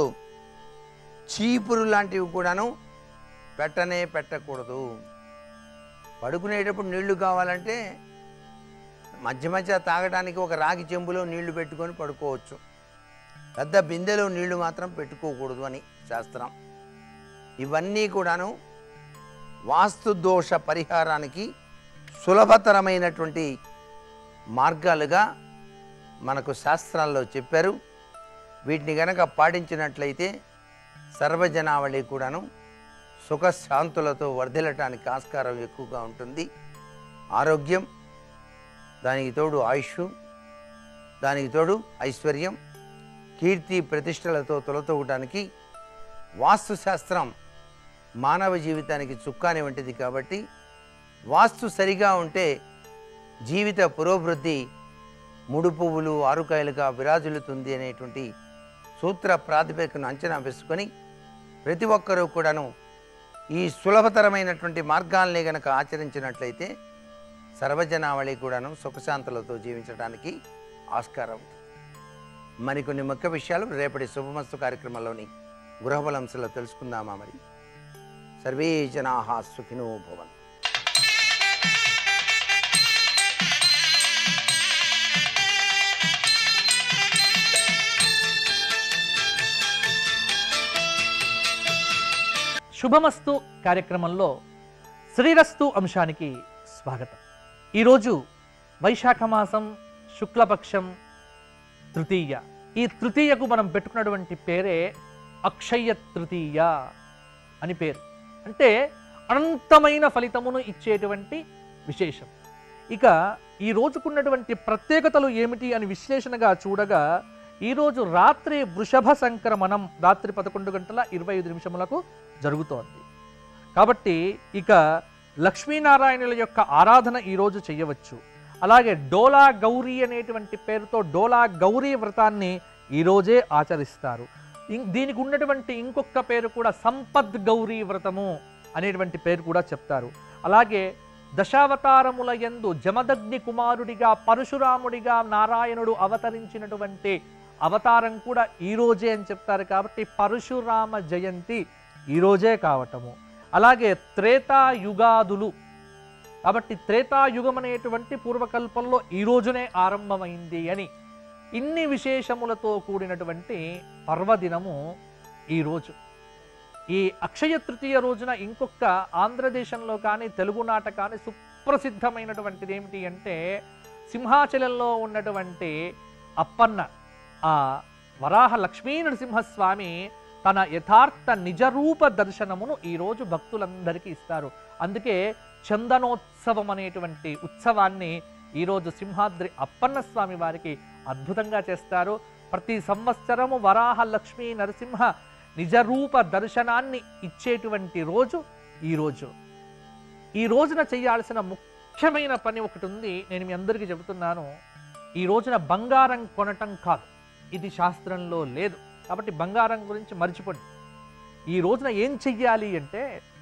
చీపురు లాంటివి కూడాను పెట్టనే పెట్టకూడదు పడుకునేటప్పుడు నీళ్లు కావాలంటే మధ్య మధ్య తాగడానికి ఒక రాగి చెంబులో నీళ్లు పెట్టుకొని పడుకోవచ్చు పెద్ద బిందెలో నీళ్లు మాత్రం పెట్టుకోకూడదు అని శాస్త్రం ఇవన్నీ కూడాను వాస్తు దోష పరిహారానికి సులభతరమైనటువంటి మార్గాలుగా మనకు శాస్త్రాల్లో చెప్పారు వీటిని గనక పాటించినట్లయితే సర్వజనావళి కూడాను సుఖశాంతులతో వర్ధిల్లటానికి ఆస్కారం ఎక్కువగా ఉంటుంది ఆరోగ్యం దానికి తోడు ఆయుష్ దానికి తోడు ఐశ్వర్యం కీర్తి ప్రతిష్టలతో తొలతూగటానికి వాస్తుశాస్త్రం మానవ జీవితానికి చుక్కాని వంటిది కాబట్టి వాస్తు సరిగా ఉంటే జీవిత పురోభివృద్ధి మూడు పువ్వులు ఆరుకాయలుగా విరాజులుతుంది అనేటువంటి సూత్ర ప్రాతిపదికను అంచనా వేసుకొని ప్రతి ఒక్కరూ కూడాను ఈ సులభతరమైనటువంటి మార్గాల్ని గనక ఆచరించినట్లయితే సర్వజనావళి కూడాను సుఖశాంతులతో జీవించడానికి ఆస్కారం ఉంది మరికొన్ని ముఖ్య విషయాలు రేపటి శుభమస్తు కార్యక్రమంలోని గృహబలంశలో తెలుసుకుందామా మరి సర్వే జనా సుఖినో భవన్ శుభమస్తు కార్యక్రమంలో శ్రీరస్తు అంశానికి స్వాగతం ఈరోజు వైశాఖ మాసం శుక్లపక్షం తృతీయ ఈ తృతీయకు మనం పెట్టుకున్నటువంటి పేరే అక్షయ తృతీయ అని పేరు అంటే అనంతమైన ఫలితమును ఇచ్చేటువంటి విశేషం ఇక ఈ రోజుకున్నటువంటి ప్రత్యేకతలు ఏమిటి అని విశ్లేషణగా చూడగా ఈరోజు రాత్రి వృషభ సంక్రమణం రాత్రి పదకొండు గంటల ఇరవై ఐదు నిమిషములకు జరుగుతోంది కాబట్టి ఇక లక్ష్మీనారాయణుల యొక్క ఆరాధన ఈరోజు చేయవచ్చు అలాగే డోలా గౌరీ అనేటువంటి పేరుతో డోలా గౌరీ వ్రతాన్ని ఈరోజే ఆచరిస్తారు ఇం- దీనికి ఉన్నటువంటి ఇంకొక పేరు కూడా సంపద్ గౌరీ వ్రతము అనేటువంటి పేరు కూడా చెప్తారు అలాగే దశావతారముల యందు జమదగ్ని కుమారుడిగా పరశురాముడిగా నారాయణుడు అవతరించినటువంటి అవతారం కూడా ఈ రోజే అని చెప్తారు కాబట్టి పరశురామ జయంతి ఈ రోజే కావటము అలాగే త్రేతాయుగాదులు కాబట్టి త్రేతాయుగం అనేటువంటి పూర్వకల్పంలో ఈ రోజునే ఆరంభమైంది అని ఇన్ని విశేషములతో కూడినటువంటి పర్వదినము ఈరోజు ఈ అక్షయ తృతీయ రోజున ఇంకొక ఆంధ్రదేశంలో కానీ తెలుగునాట కానీ సుప్రసిద్ధమైనటువంటిది ఏమిటి అంటే సింహాచలంలో ఉన్నటువంటి అప్పన్న ఆ వరాహ లక్ష్మీ నరసింహస్వామి తన యథార్థ నిజరూప దర్శనమును ఈరోజు భక్తులందరికీ ఇస్తారు అందుకే చందనోత్సవం అనేటువంటి ఉత్సవాన్ని ఈరోజు సింహాద్రి అప్పన్న స్వామి వారికి అద్భుతంగా చేస్తారు ప్రతి సంవత్సరము వరాహ లక్ష్మీ నరసింహ నిజరూప దర్శనాన్ని ఇచ్చేటువంటి రోజు ఈ రోజు ఈ రోజున చేయాల్సిన ముఖ్యమైన పని ఒకటి ఉంది నేను మీ అందరికీ చెబుతున్నాను ఈ రోజున బంగారం కొనటం కాదు ఇది శాస్త్రంలో లేదు కాబట్టి బంగారం గురించి మర్చిపోండి ఈ రోజున ఏం చెయ్యాలి అంటే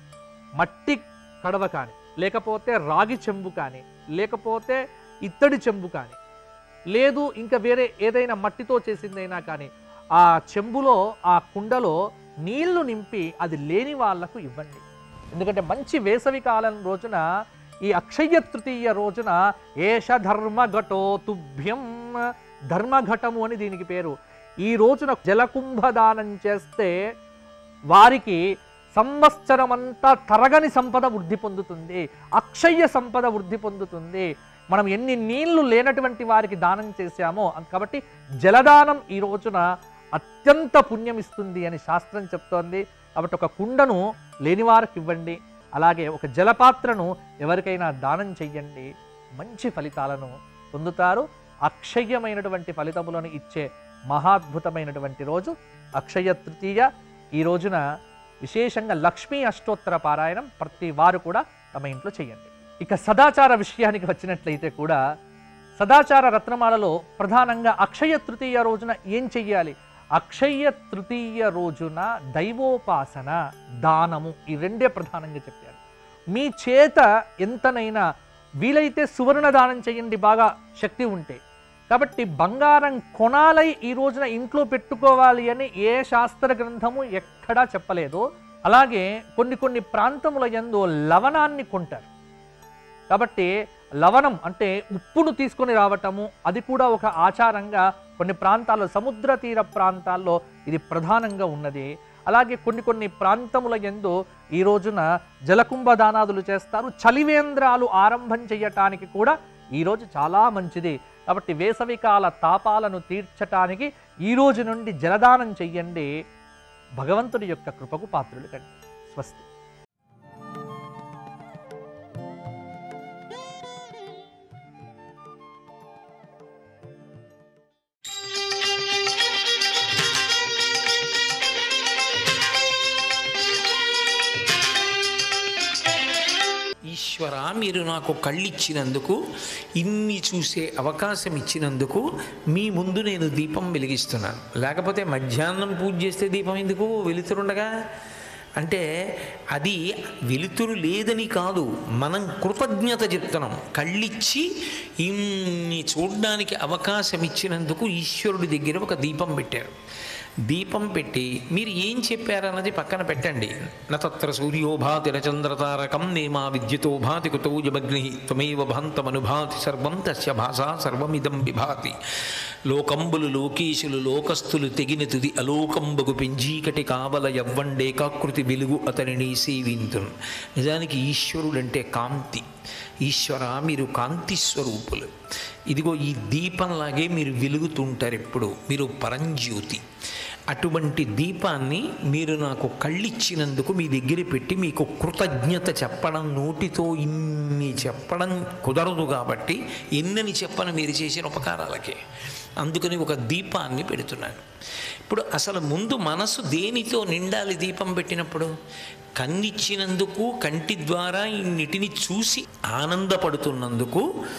మట్టి కడవ కానీ లేకపోతే రాగి చెంబు కానీ లేకపోతే ఇత్తడి చెంబు కానీ లేదు ఇంకా వేరే ఏదైనా మట్టితో చేసిందైనా కానీ ఆ చెంబులో ఆ కుండలో నీళ్లు నింపి అది లేని వాళ్లకు ఇవ్వండి ఎందుకంటే మంచి వేసవి కాలం రోజున ఈ అక్షయ తృతీయ రోజున ఏష ధర్మఘటో తుభ్యం ధర్మఘటము అని దీనికి పేరు ఈ రోజున జలకుంభదానం చేస్తే వారికి సంవత్సరమంతా తరగని సంపద వృద్ధి పొందుతుంది అక్షయ సంపద వృద్ధి పొందుతుంది మనం ఎన్ని నీళ్లు లేనటువంటి వారికి దానం చేశామో అం- కాబట్టి జలదానం ఈ రోజున అత్యంత పుణ్యం ఇస్తుంది అని శాస్త్రం చెప్తోంది కాబట్టి ఒక కుండను లేని వారికి ఇవ్వండి అలాగే ఒక జలపాత్రను ఎవరికైనా దానం చెయ్యండి మంచి ఫలితాలను పొందుతారు అక్షయ్యమైనటువంటి ఫలితములను ఇచ్చే మహాద్భుతమైనటువంటి రోజు అక్షయ తృతీయ ఈ రోజున విశేషంగా లక్ష్మీ అష్టోత్తర పారాయణం ప్రతి వారు కూడా తమ ఇంట్లో చేయండి ఇక సదాచార విషయానికి వచ్చినట్లయితే కూడా సదాచార రత్నమాలలో ప్రధానంగా అక్షయ తృతీయ రోజున ఏం చెయ్యాలి అక్షయ తృతీయ రోజున దైవోపాసన దానము ఈ రెండే ప్రధానంగా చెప్పారు మీ చేత ఎంతనైనా వీలైతే సువర్ణ దానం చేయండి బాగా శక్తి ఉంటే కాబట్టి బంగారం కొనాలై ఈ రోజున ఇంట్లో పెట్టుకోవాలి అని ఏ శాస్త్ర గ్రంథము ఎక్కడా చెప్పలేదు అలాగే కొన్ని కొన్ని ప్రాంతముల యందు లవణాన్ని కొంటారు కాబట్టి లవణం అంటే ఉప్పును తీసుకొని రావటము అది కూడా ఒక ఆచారంగా కొన్ని ప్రాంతాల్లో సముద్ర తీర ప్రాంతాల్లో ఇది ప్రధానంగా ఉన్నది అలాగే కొన్ని కొన్ని ప్రాంతముల యందు ఈ రోజున జలకుంభ దానాదులు చేస్తారు చలివేంద్రాలు ఆరంభం చేయటానికి కూడా ఈ రోజు చాలా మంచిది కాబట్టి వేసవికాల తాపాలను తీర్చటానికి ఈ రోజు నుండి జలదానం చెయ్యండి భగవంతుడి యొక్క కృపకు పాత్రులు కండి స్వస్తి ఈశ్వర మీరు నాకు కళ్ళిచ్చినందుకు ఇన్ని చూసే అవకాశం ఇచ్చినందుకు మీ ముందు నేను దీపం వెలిగిస్తున్నాను లేకపోతే మధ్యాహ్నం పూజ చేస్తే దీపం ఎందుకు వెలుతురుండగా అంటే అది వెలుతురు లేదని కాదు మనం కృతజ్ఞత చెప్తున్నాం కళ్ళిచ్చి ఇన్ని చూడడానికి అవకాశం ఇచ్చినందుకు ఈశ్వరుడి దగ్గర ఒక దీపం పెట్టారు దీపం పెట్టి మీరు ఏం చెప్పారన్నది పక్కన పెట్టండి నత్ర సూర్యోభాతి రచంద్రతారకం నేమా విద్యుతో భాతి కుతో జమగ్ని త్వమేవ భాంతమనుభాతి సర్వం తస్య భాషా సర్వమిదం విభాతి లోకంబులు లోకేశులు లోకస్తులు తెగిన తుది అలోకంబగు పెంజీకటి కావల యవ్వండేకాకృతి వెలుగు అతనిని సేవింతును నిజానికి ఈశ్వరుడంటే కాంతి ఈశ్వర మీరు కాంతి స్వరూపులు ఇదిగో ఈ దీపంలాగే మీరు వెలుగుతుంటారు ఎప్పుడు మీరు పరంజ్యోతి అటువంటి దీపాన్ని మీరు నాకు కళ్ళిచ్చినందుకు మీ దగ్గర పెట్టి మీకు కృతజ్ఞత చెప్పడం నోటితో ఇన్ని చెప్పడం కుదరదు కాబట్టి ఎన్నని చెప్పను మీరు చేసిన ఉపకారాలకే అందుకని ఒక దీపాన్ని పెడుతున్నాను ఇప్పుడు అసలు ముందు మనసు దేనితో నిండాలి దీపం పెట్టినప్పుడు కన్నిచ్చినందుకు కంటి ద్వారా ఇన్నిటిని చూసి ఆనందపడుతున్నందుకు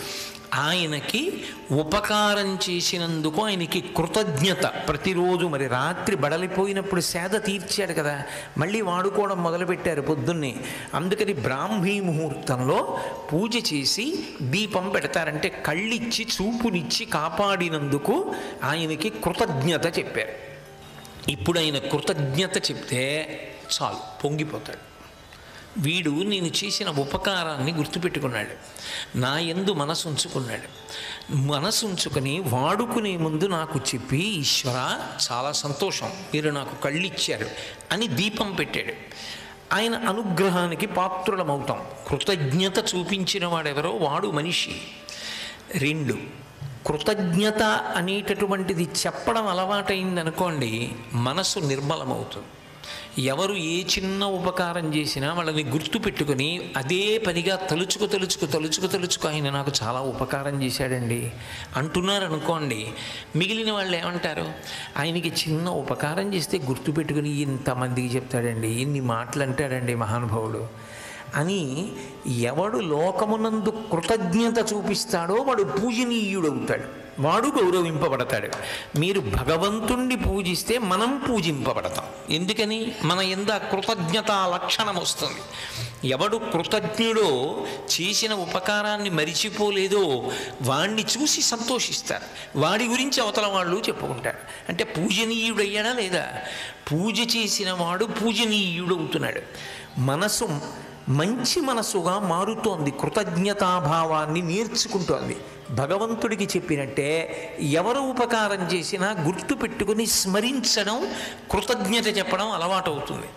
ఆయనకి ఉపకారం చేసినందుకు ఆయనకి కృతజ్ఞత ప్రతిరోజు మరి రాత్రి బడలిపోయినప్పుడు సేద తీర్చాడు కదా మళ్ళీ వాడుకోవడం మొదలుపెట్టారు పొద్దున్నే అందుకని బ్రాహ్మీ ముహూర్తంలో పూజ చేసి దీపం పెడతారంటే కళ్ళిచ్చి చూపునిచ్చి కాపాడినందుకు ఆయనకి కృతజ్ఞత చెప్పారు ఇప్పుడు ఆయన కృతజ్ఞత చెప్తే చాలు పొంగిపోతాడు వీడు నేను చేసిన ఉపకారాన్ని గుర్తుపెట్టుకున్నాడు నా ఎందు మనసు ఉంచుకున్నాడు మనసు ఉంచుకొని వాడుకునే ముందు నాకు చెప్పి ఈశ్వర చాలా సంతోషం మీరు నాకు కళ్ళిచ్చారు అని దీపం పెట్టాడు ఆయన అనుగ్రహానికి పాత్రులమవుతాం కృతజ్ఞత చూపించిన వాడెవరో వాడు మనిషి రెండు కృతజ్ఞత అనేటటువంటిది చెప్పడం అలవాటైందనుకోండి మనసు నిర్మలమవుతుంది ఎవరు ఏ చిన్న ఉపకారం చేసినా వాళ్ళని గుర్తు పెట్టుకుని అదే పనిగా తలుచుకు తలుచుకు తలుచుకు తలుచుకు ఆయన నాకు చాలా ఉపకారం చేశాడండి అంటున్నారు అనుకోండి మిగిలిన వాళ్ళు ఏమంటారు ఆయనకి చిన్న ఉపకారం చేస్తే గుర్తు పెట్టుకుని ఇంతమందికి చెప్తాడండి ఇన్ని మాటలు అంటాడండి మహానుభావుడు అని ఎవడు లోకమునందు కృతజ్ఞత చూపిస్తాడో వాడు పూజనీయుడవుతాడు వాడు గౌరవింపబడతాడు మీరు భగవంతుణ్ణి పూజిస్తే మనం పూజింపబడతాం ఎందుకని మన ఎందు ఆ కృతజ్ఞత లక్షణం వస్తుంది ఎవడు కృతజ్ఞుడో చేసిన ఉపకారాన్ని మరిచిపోలేదో వాణ్ణి చూసి సంతోషిస్తారు వాడి గురించి అవతల వాళ్ళు చెప్పుకుంటారు అంటే పూజనీయుడయ్యాడా లేదా పూజ చేసిన వాడు పూజనీయుడవుతున్నాడు మనసు మంచి మనసుగా మారుతోంది కృతజ్ఞతాభావాన్ని నేర్చుకుంటోంది భగవంతుడికి చెప్పినట్టే ఎవరు ఉపకారం చేసినా గుర్తు పెట్టుకుని స్మరించడం కృతజ్ఞత చెప్పడం అలవాటవుతుంది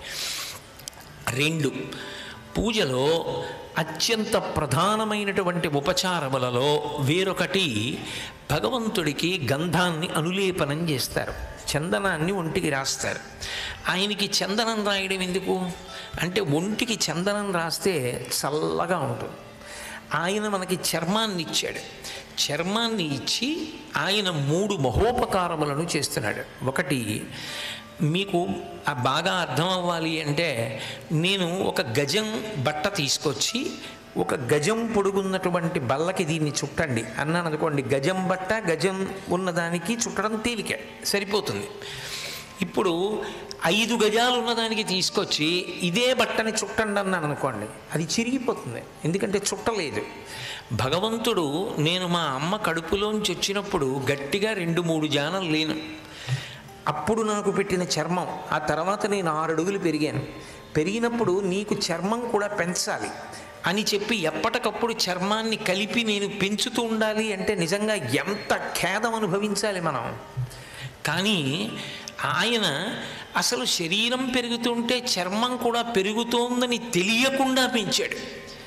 రెండు పూజలో అత్యంత ప్రధానమైనటువంటి ఉపచారములలో వేరొకటి భగవంతుడికి గంధాన్ని అనులేపనం చేస్తారు చందనాన్ని ఒంటికి రాస్తారు ఆయనకి చందనం రాయడం ఎందుకు అంటే ఒంటికి చందనం రాస్తే చల్లగా ఉంటుంది ఆయన మనకి చర్మాన్ని ఇచ్చాడు చర్మాన్ని ఇచ్చి ఆయన మూడు మహోపకారములను చేస్తున్నాడు ఒకటి మీకు ఆ బాగా అర్థం అవ్వాలి అంటే నేను ఒక గజం బట్ట తీసుకొచ్చి ఒక గజం పొడుగున్నటువంటి బల్లకి దీన్ని చుట్టండి అన్నాను అనుకోండి గజం బట్ట గజం ఉన్నదానికి చుట్టడం తేలిక సరిపోతుంది ఇప్పుడు ఐదు గజాలు ఉన్నదానికి తీసుకొచ్చి ఇదే బట్టని చుట్టండి అన్నాను అనుకోండి అది చిరిగిపోతుంది ఎందుకంటే చుట్టలేదు భగవంతుడు నేను మా అమ్మ కడుపులోంచి వచ్చినప్పుడు గట్టిగా రెండు మూడు జానలు లేను అప్పుడు నాకు పెట్టిన చర్మం ఆ తర్వాత నేను ఆరు అడుగులు పెరిగాను పెరిగినప్పుడు నీకు చర్మం కూడా పెంచాలి అని చెప్పి ఎప్పటికప్పుడు చర్మాన్ని కలిపి నేను పెంచుతూ ఉండాలి అంటే నిజంగా ఎంత ఖేదం అనుభవించాలి మనం కానీ ఆయన అసలు శరీరం పెరుగుతుంటే చర్మం కూడా పెరుగుతోందని తెలియకుండా పెంచాడు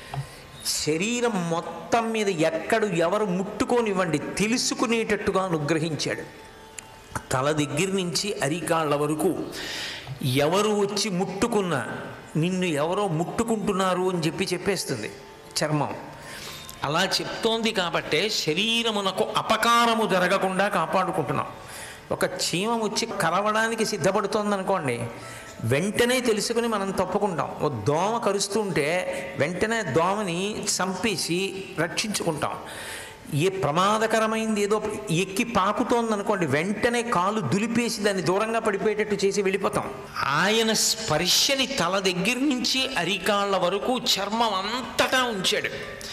శరీరం మొత్తం మీద ఎక్కడు ఎవరు ముట్టుకోనివ్వండి తెలుసుకునేటట్టుగా అనుగ్రహించాడు తల దగ్గర నుంచి అరికాళ్ళ వరకు ఎవరు వచ్చి ముట్టుకున్నా నిన్ను ఎవరో ముట్టుకుంటున్నారు అని చెప్పి చెప్పేస్తుంది చర్మం అలా చెప్తోంది కాబట్టే శరీరమునకు అపకారము జరగకుండా కాపాడుకుంటున్నాం ఒక చీమ వచ్చి కరవడానికి సిద్ధపడుతోంది అనుకోండి వెంటనే తెలుసుకుని మనం తప్పుకుంటాం ఓ దోమ కరుస్తుంటే వెంటనే దోమని చంపేసి రక్షించుకుంటాం ఏ ప్రమాదకరమైంది ఏదో ఎక్కి పాకుతోంది అనుకోండి వెంటనే కాలు దులిపేసి దాన్ని దూరంగా పడిపోయేటట్టు చేసి వెళ్ళిపోతాం ఆయన స్పర్శని తల దగ్గర నుంచి అరికాళ్ళ వరకు చర్మం అంతటా ఉంచాడు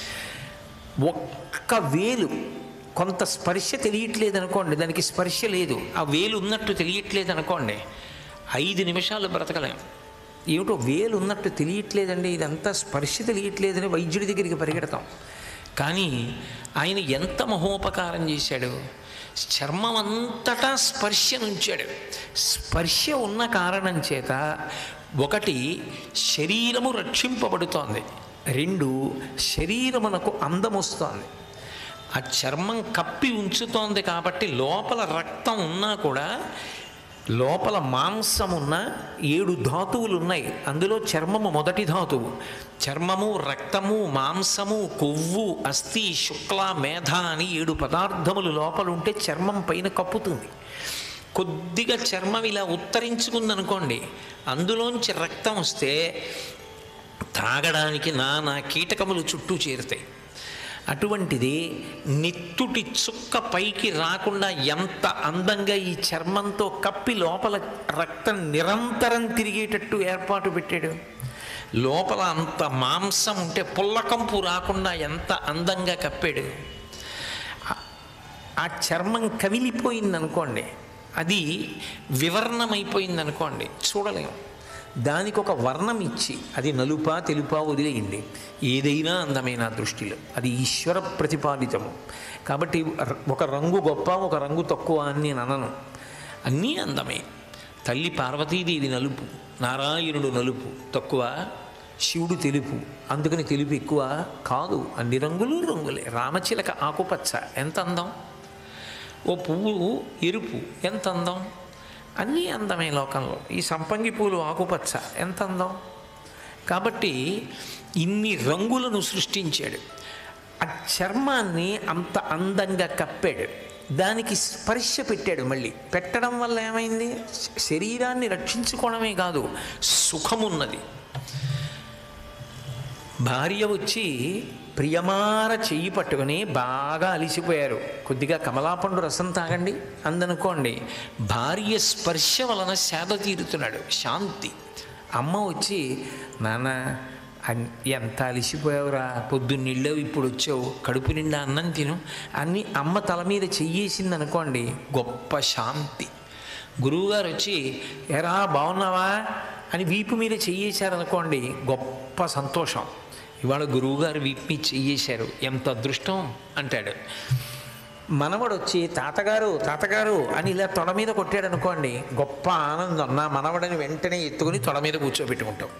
ఒక్క వేలు కొంత స్పర్శ తెలియట్లేదు అనుకోండి దానికి స్పర్శ లేదు ఆ వేలు ఉన్నట్టు తెలియట్లేదు అనుకోండి ఐదు నిమిషాలు బ్రతకలేం ఏమిటో వేలు ఉన్నట్టు తెలియట్లేదండి ఇదంతా స్పర్శ తెలియట్లేదని వైద్యుడి దగ్గరికి పరిగెడతాం కానీ ఆయన ఎంత మహోపకారం చేశాడు చర్మం అంతటా స్పర్శనుంచాడు స్పర్శ ఉన్న కారణం చేత ఒకటి శరీరము రక్షింపబడుతోంది రెండు శరీరమునకు అందం వస్తోంది ఆ చర్మం కప్పి ఉంచుతోంది కాబట్టి లోపల రక్తం ఉన్నా కూడా లోపల మాంసం ఉన్న ఏడు ధాతువులు ఉన్నాయి అందులో చర్మము మొదటి ధాతువు చర్మము రక్తము మాంసము కొవ్వు అస్థి శుక్ల మేధ అని ఏడు పదార్థములు లోపల ఉంటే చర్మం పైన కప్పుతుంది కొద్దిగా చర్మం ఇలా ఉత్తరించుకుందనుకోండి అందులోంచి రక్తం వస్తే త్రాగడానికి నానా కీటకములు చుట్టూ చేరుతాయి అటువంటిది నెత్తుటి చుక్క పైకి రాకుండా ఎంత అందంగా ఈ చర్మంతో కప్పి లోపల రక్తం నిరంతరం తిరిగేటట్టు ఏర్పాటు పెట్టాడు లోపల అంత మాంసం ఉంటే పుల్లకంపు రాకుండా ఎంత అందంగా కప్పాడు ఆ- ఆ చర్మం కవిలిపోయింది అనుకోండి అది వివర్ణమైపోయింది అనుకోండి చూడలేము దానికి ఒక వర్ణం ఇచ్చి అది నలుపా తెలుపా వదిలేయండి ఏదైనా అందమే నా దృష్టిలో అది ఈశ్వర ప్రతిపాదితము కాబట్టి ర- ఒక రంగు గొప్ప ఒక రంగు తక్కువ అని నేను అనను అన్నీ అందమే తల్లి పార్వతీదేవి నలుపు నారాయణుడు నలుపు తక్కువ శివుడు తెలుపు అందుకని తెలుపు ఎక్కువ కాదు అన్ని రంగులు రంగులే రామచిలక ఆకుపచ్చ ఎంత అందం ఓ పువ్వు ఎరుపు ఎంత అందం అన్నీ అందమే లోకంలో ఈ సంపంగి పూలు ఆకుపచ్చ ఎంత అందం కాబట్టి ఇన్ని రంగులను సృష్టించాడు ఆ చర్మాన్ని అంత అందంగా కప్పాడు దానికి స్పర్శ పెట్టాడు మళ్ళీ పెట్టడం వల్ల ఏమైంది శ- శరీరాన్ని రక్షించుకోవడమే కాదు సుఖమున్నది భార్య వచ్చి ప్రియమార చెయ్యి పట్టుకుని బాగా అలిసిపోయారు కొద్దిగా కమలాపండు రసం తాగండి అందనుకోండి భార్య స్పర్శ వలన సేద తీరుతున్నాడు శాంతి అమ్మ వచ్చి నాన్న అన్- ఎంత అలిసిపోయావురా పొద్దున్నీళ్ళవు ఇప్పుడు వచ్చావు కడుపు నిండా అన్నం తిను అన్ని అమ్మ తల మీద చెయ్యేసింది అనుకోండి గొప్ప శాంతి గురువుగారు వచ్చి ఎరా బాగున్నావా అని వీపు మీద చెయ్యేశారనుకోండి గొప్ప సంతోషం ఇవాళ గురువుగారు వీపు మీద చెయ్యేశారు ఎంత అదృష్టం అంటాడు మనవడు వచ్చి తాతగారు తాతగారు అని ఇలా తొడ మీద కొట్టాడు అనుకోండి గొప్ప ఆనందం నా మనవడని వెంటనే ఎత్తుకుని తొడ మీద కూర్చోబెట్టుకుంటాం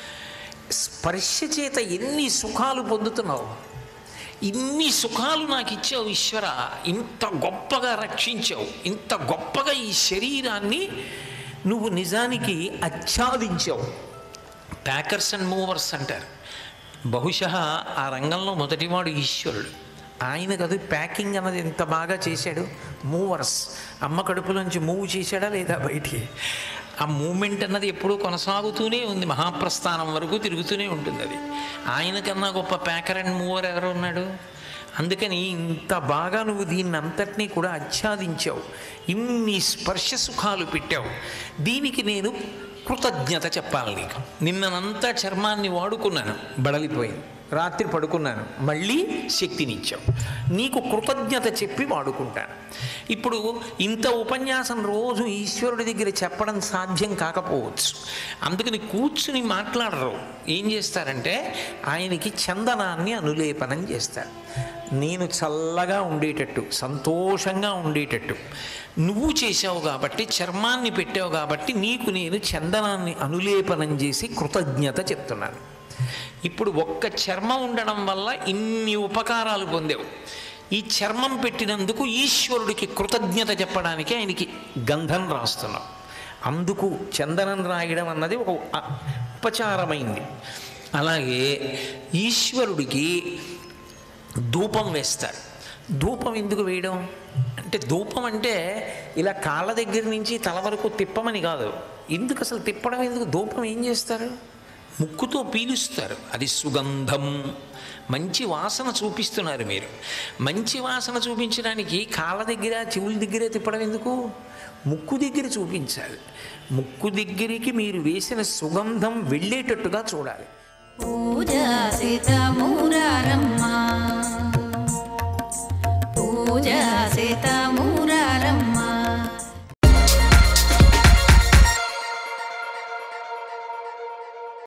స్పర్శ చేత ఎన్ని సుఖాలు పొందుతున్నావు ఇన్ని సుఖాలు నాకు ఇచ్చావు ఈశ్వర ఇంత గొప్పగా రక్షించావు ఇంత గొప్పగా ఈ శరీరాన్ని నువ్వు నిజానికి ఆచ్ఛాదించావు ప్యాకర్స్ అండ్ మూవర్స్ అంటారు బహుశా ఆ రంగంలో మొదటివాడు ఈశ్వరుడు ఆయన కదా ప్యాకింగ్ అన్నది ఎంత బాగా చేశాడు మూవర్స్ అమ్మ కడుపులోంచి మూవ్ చేశాడా లేదా బయటికి ఆ మూమెంట్ అన్నది ఎప్పుడూ కొనసాగుతూనే ఉంది మహాప్రస్థానం వరకు తిరుగుతూనే ఉంటుంది అది ఆయన కన్నా గొప్ప ప్యాకర్ అండ్ మూవర్ ఎవరు ఉన్నాడు అందుకని ఇంత బాగా నువ్వు దీన్ని అంతటినీ కూడా ఆచ్ఛాదించావు ఇన్ని స్పర్శ సుఖాలు పెట్టావు దీనికి నేను కృతజ్ఞత చెప్పాలి నీకు నిన్ననంతా చర్మాన్ని వాడుకున్నాను బడలిపోయింది రాత్రి పడుకున్నాను మళ్ళీ శక్తినిచ్చావు నీకు కృతజ్ఞత చెప్పి వాడుకుంటాను ఇప్పుడు ఇంత ఉపన్యాసం రోజు ఈశ్వరుడి దగ్గర చెప్పడం సాధ్యం కాకపోవచ్చు అందుకని కూర్చుని మాట్లాడరు ఏం చేస్తారంటే ఆయనకి చందనాన్ని అనులేపనం చేస్తారు నేను చల్లగా ఉండేటట్టు సంతోషంగా ఉండేటట్టు నువ్వు చేసావు కాబట్టి చర్మాన్ని పెట్టావు కాబట్టి నీకు నేను చందనాన్ని అనులేపనం చేసి కృతజ్ఞత చెప్తున్నాను ఇప్పుడు ఒక్క చర్మం ఉండడం వల్ల ఇన్ని ఉపకారాలు పొందావు ఈ చర్మం పెట్టినందుకు ఈశ్వరుడికి కృతజ్ఞత చెప్పడానికి ఆయనకి గంధం రాస్తున్నాం అందుకు చందనం రాయడం అన్నది ఒక అ- ఉపచారమైంది అలాగే ఈశ్వరుడికి ధూపం వేస్తారు ధూపం ఎందుకు వేయడం అంటే ధూపం అంటే ఇలా కాళ్ళ దగ్గర నుంచి తల వరకు తిప్పమని కాదు ఎందుకు అసలు తిప్పడం ఎందుకు ధూపం ఏం చేస్తారు ముక్కుతో పీలుస్తారు అది సుగంధం మంచి వాసన చూపిస్తున్నారు మీరు మంచి వాసన చూపించడానికి కాళ్ళ దగ్గర చెవుల దగ్గర తిప్పడం ఎందుకు ముక్కు దగ్గర చూపించాలి ముక్కు దగ్గరికి మీరు వేసిన సుగంధం వెళ్ళేటట్టుగా చూడాలి పూజాసిత మురారమ్మ పూజాసిత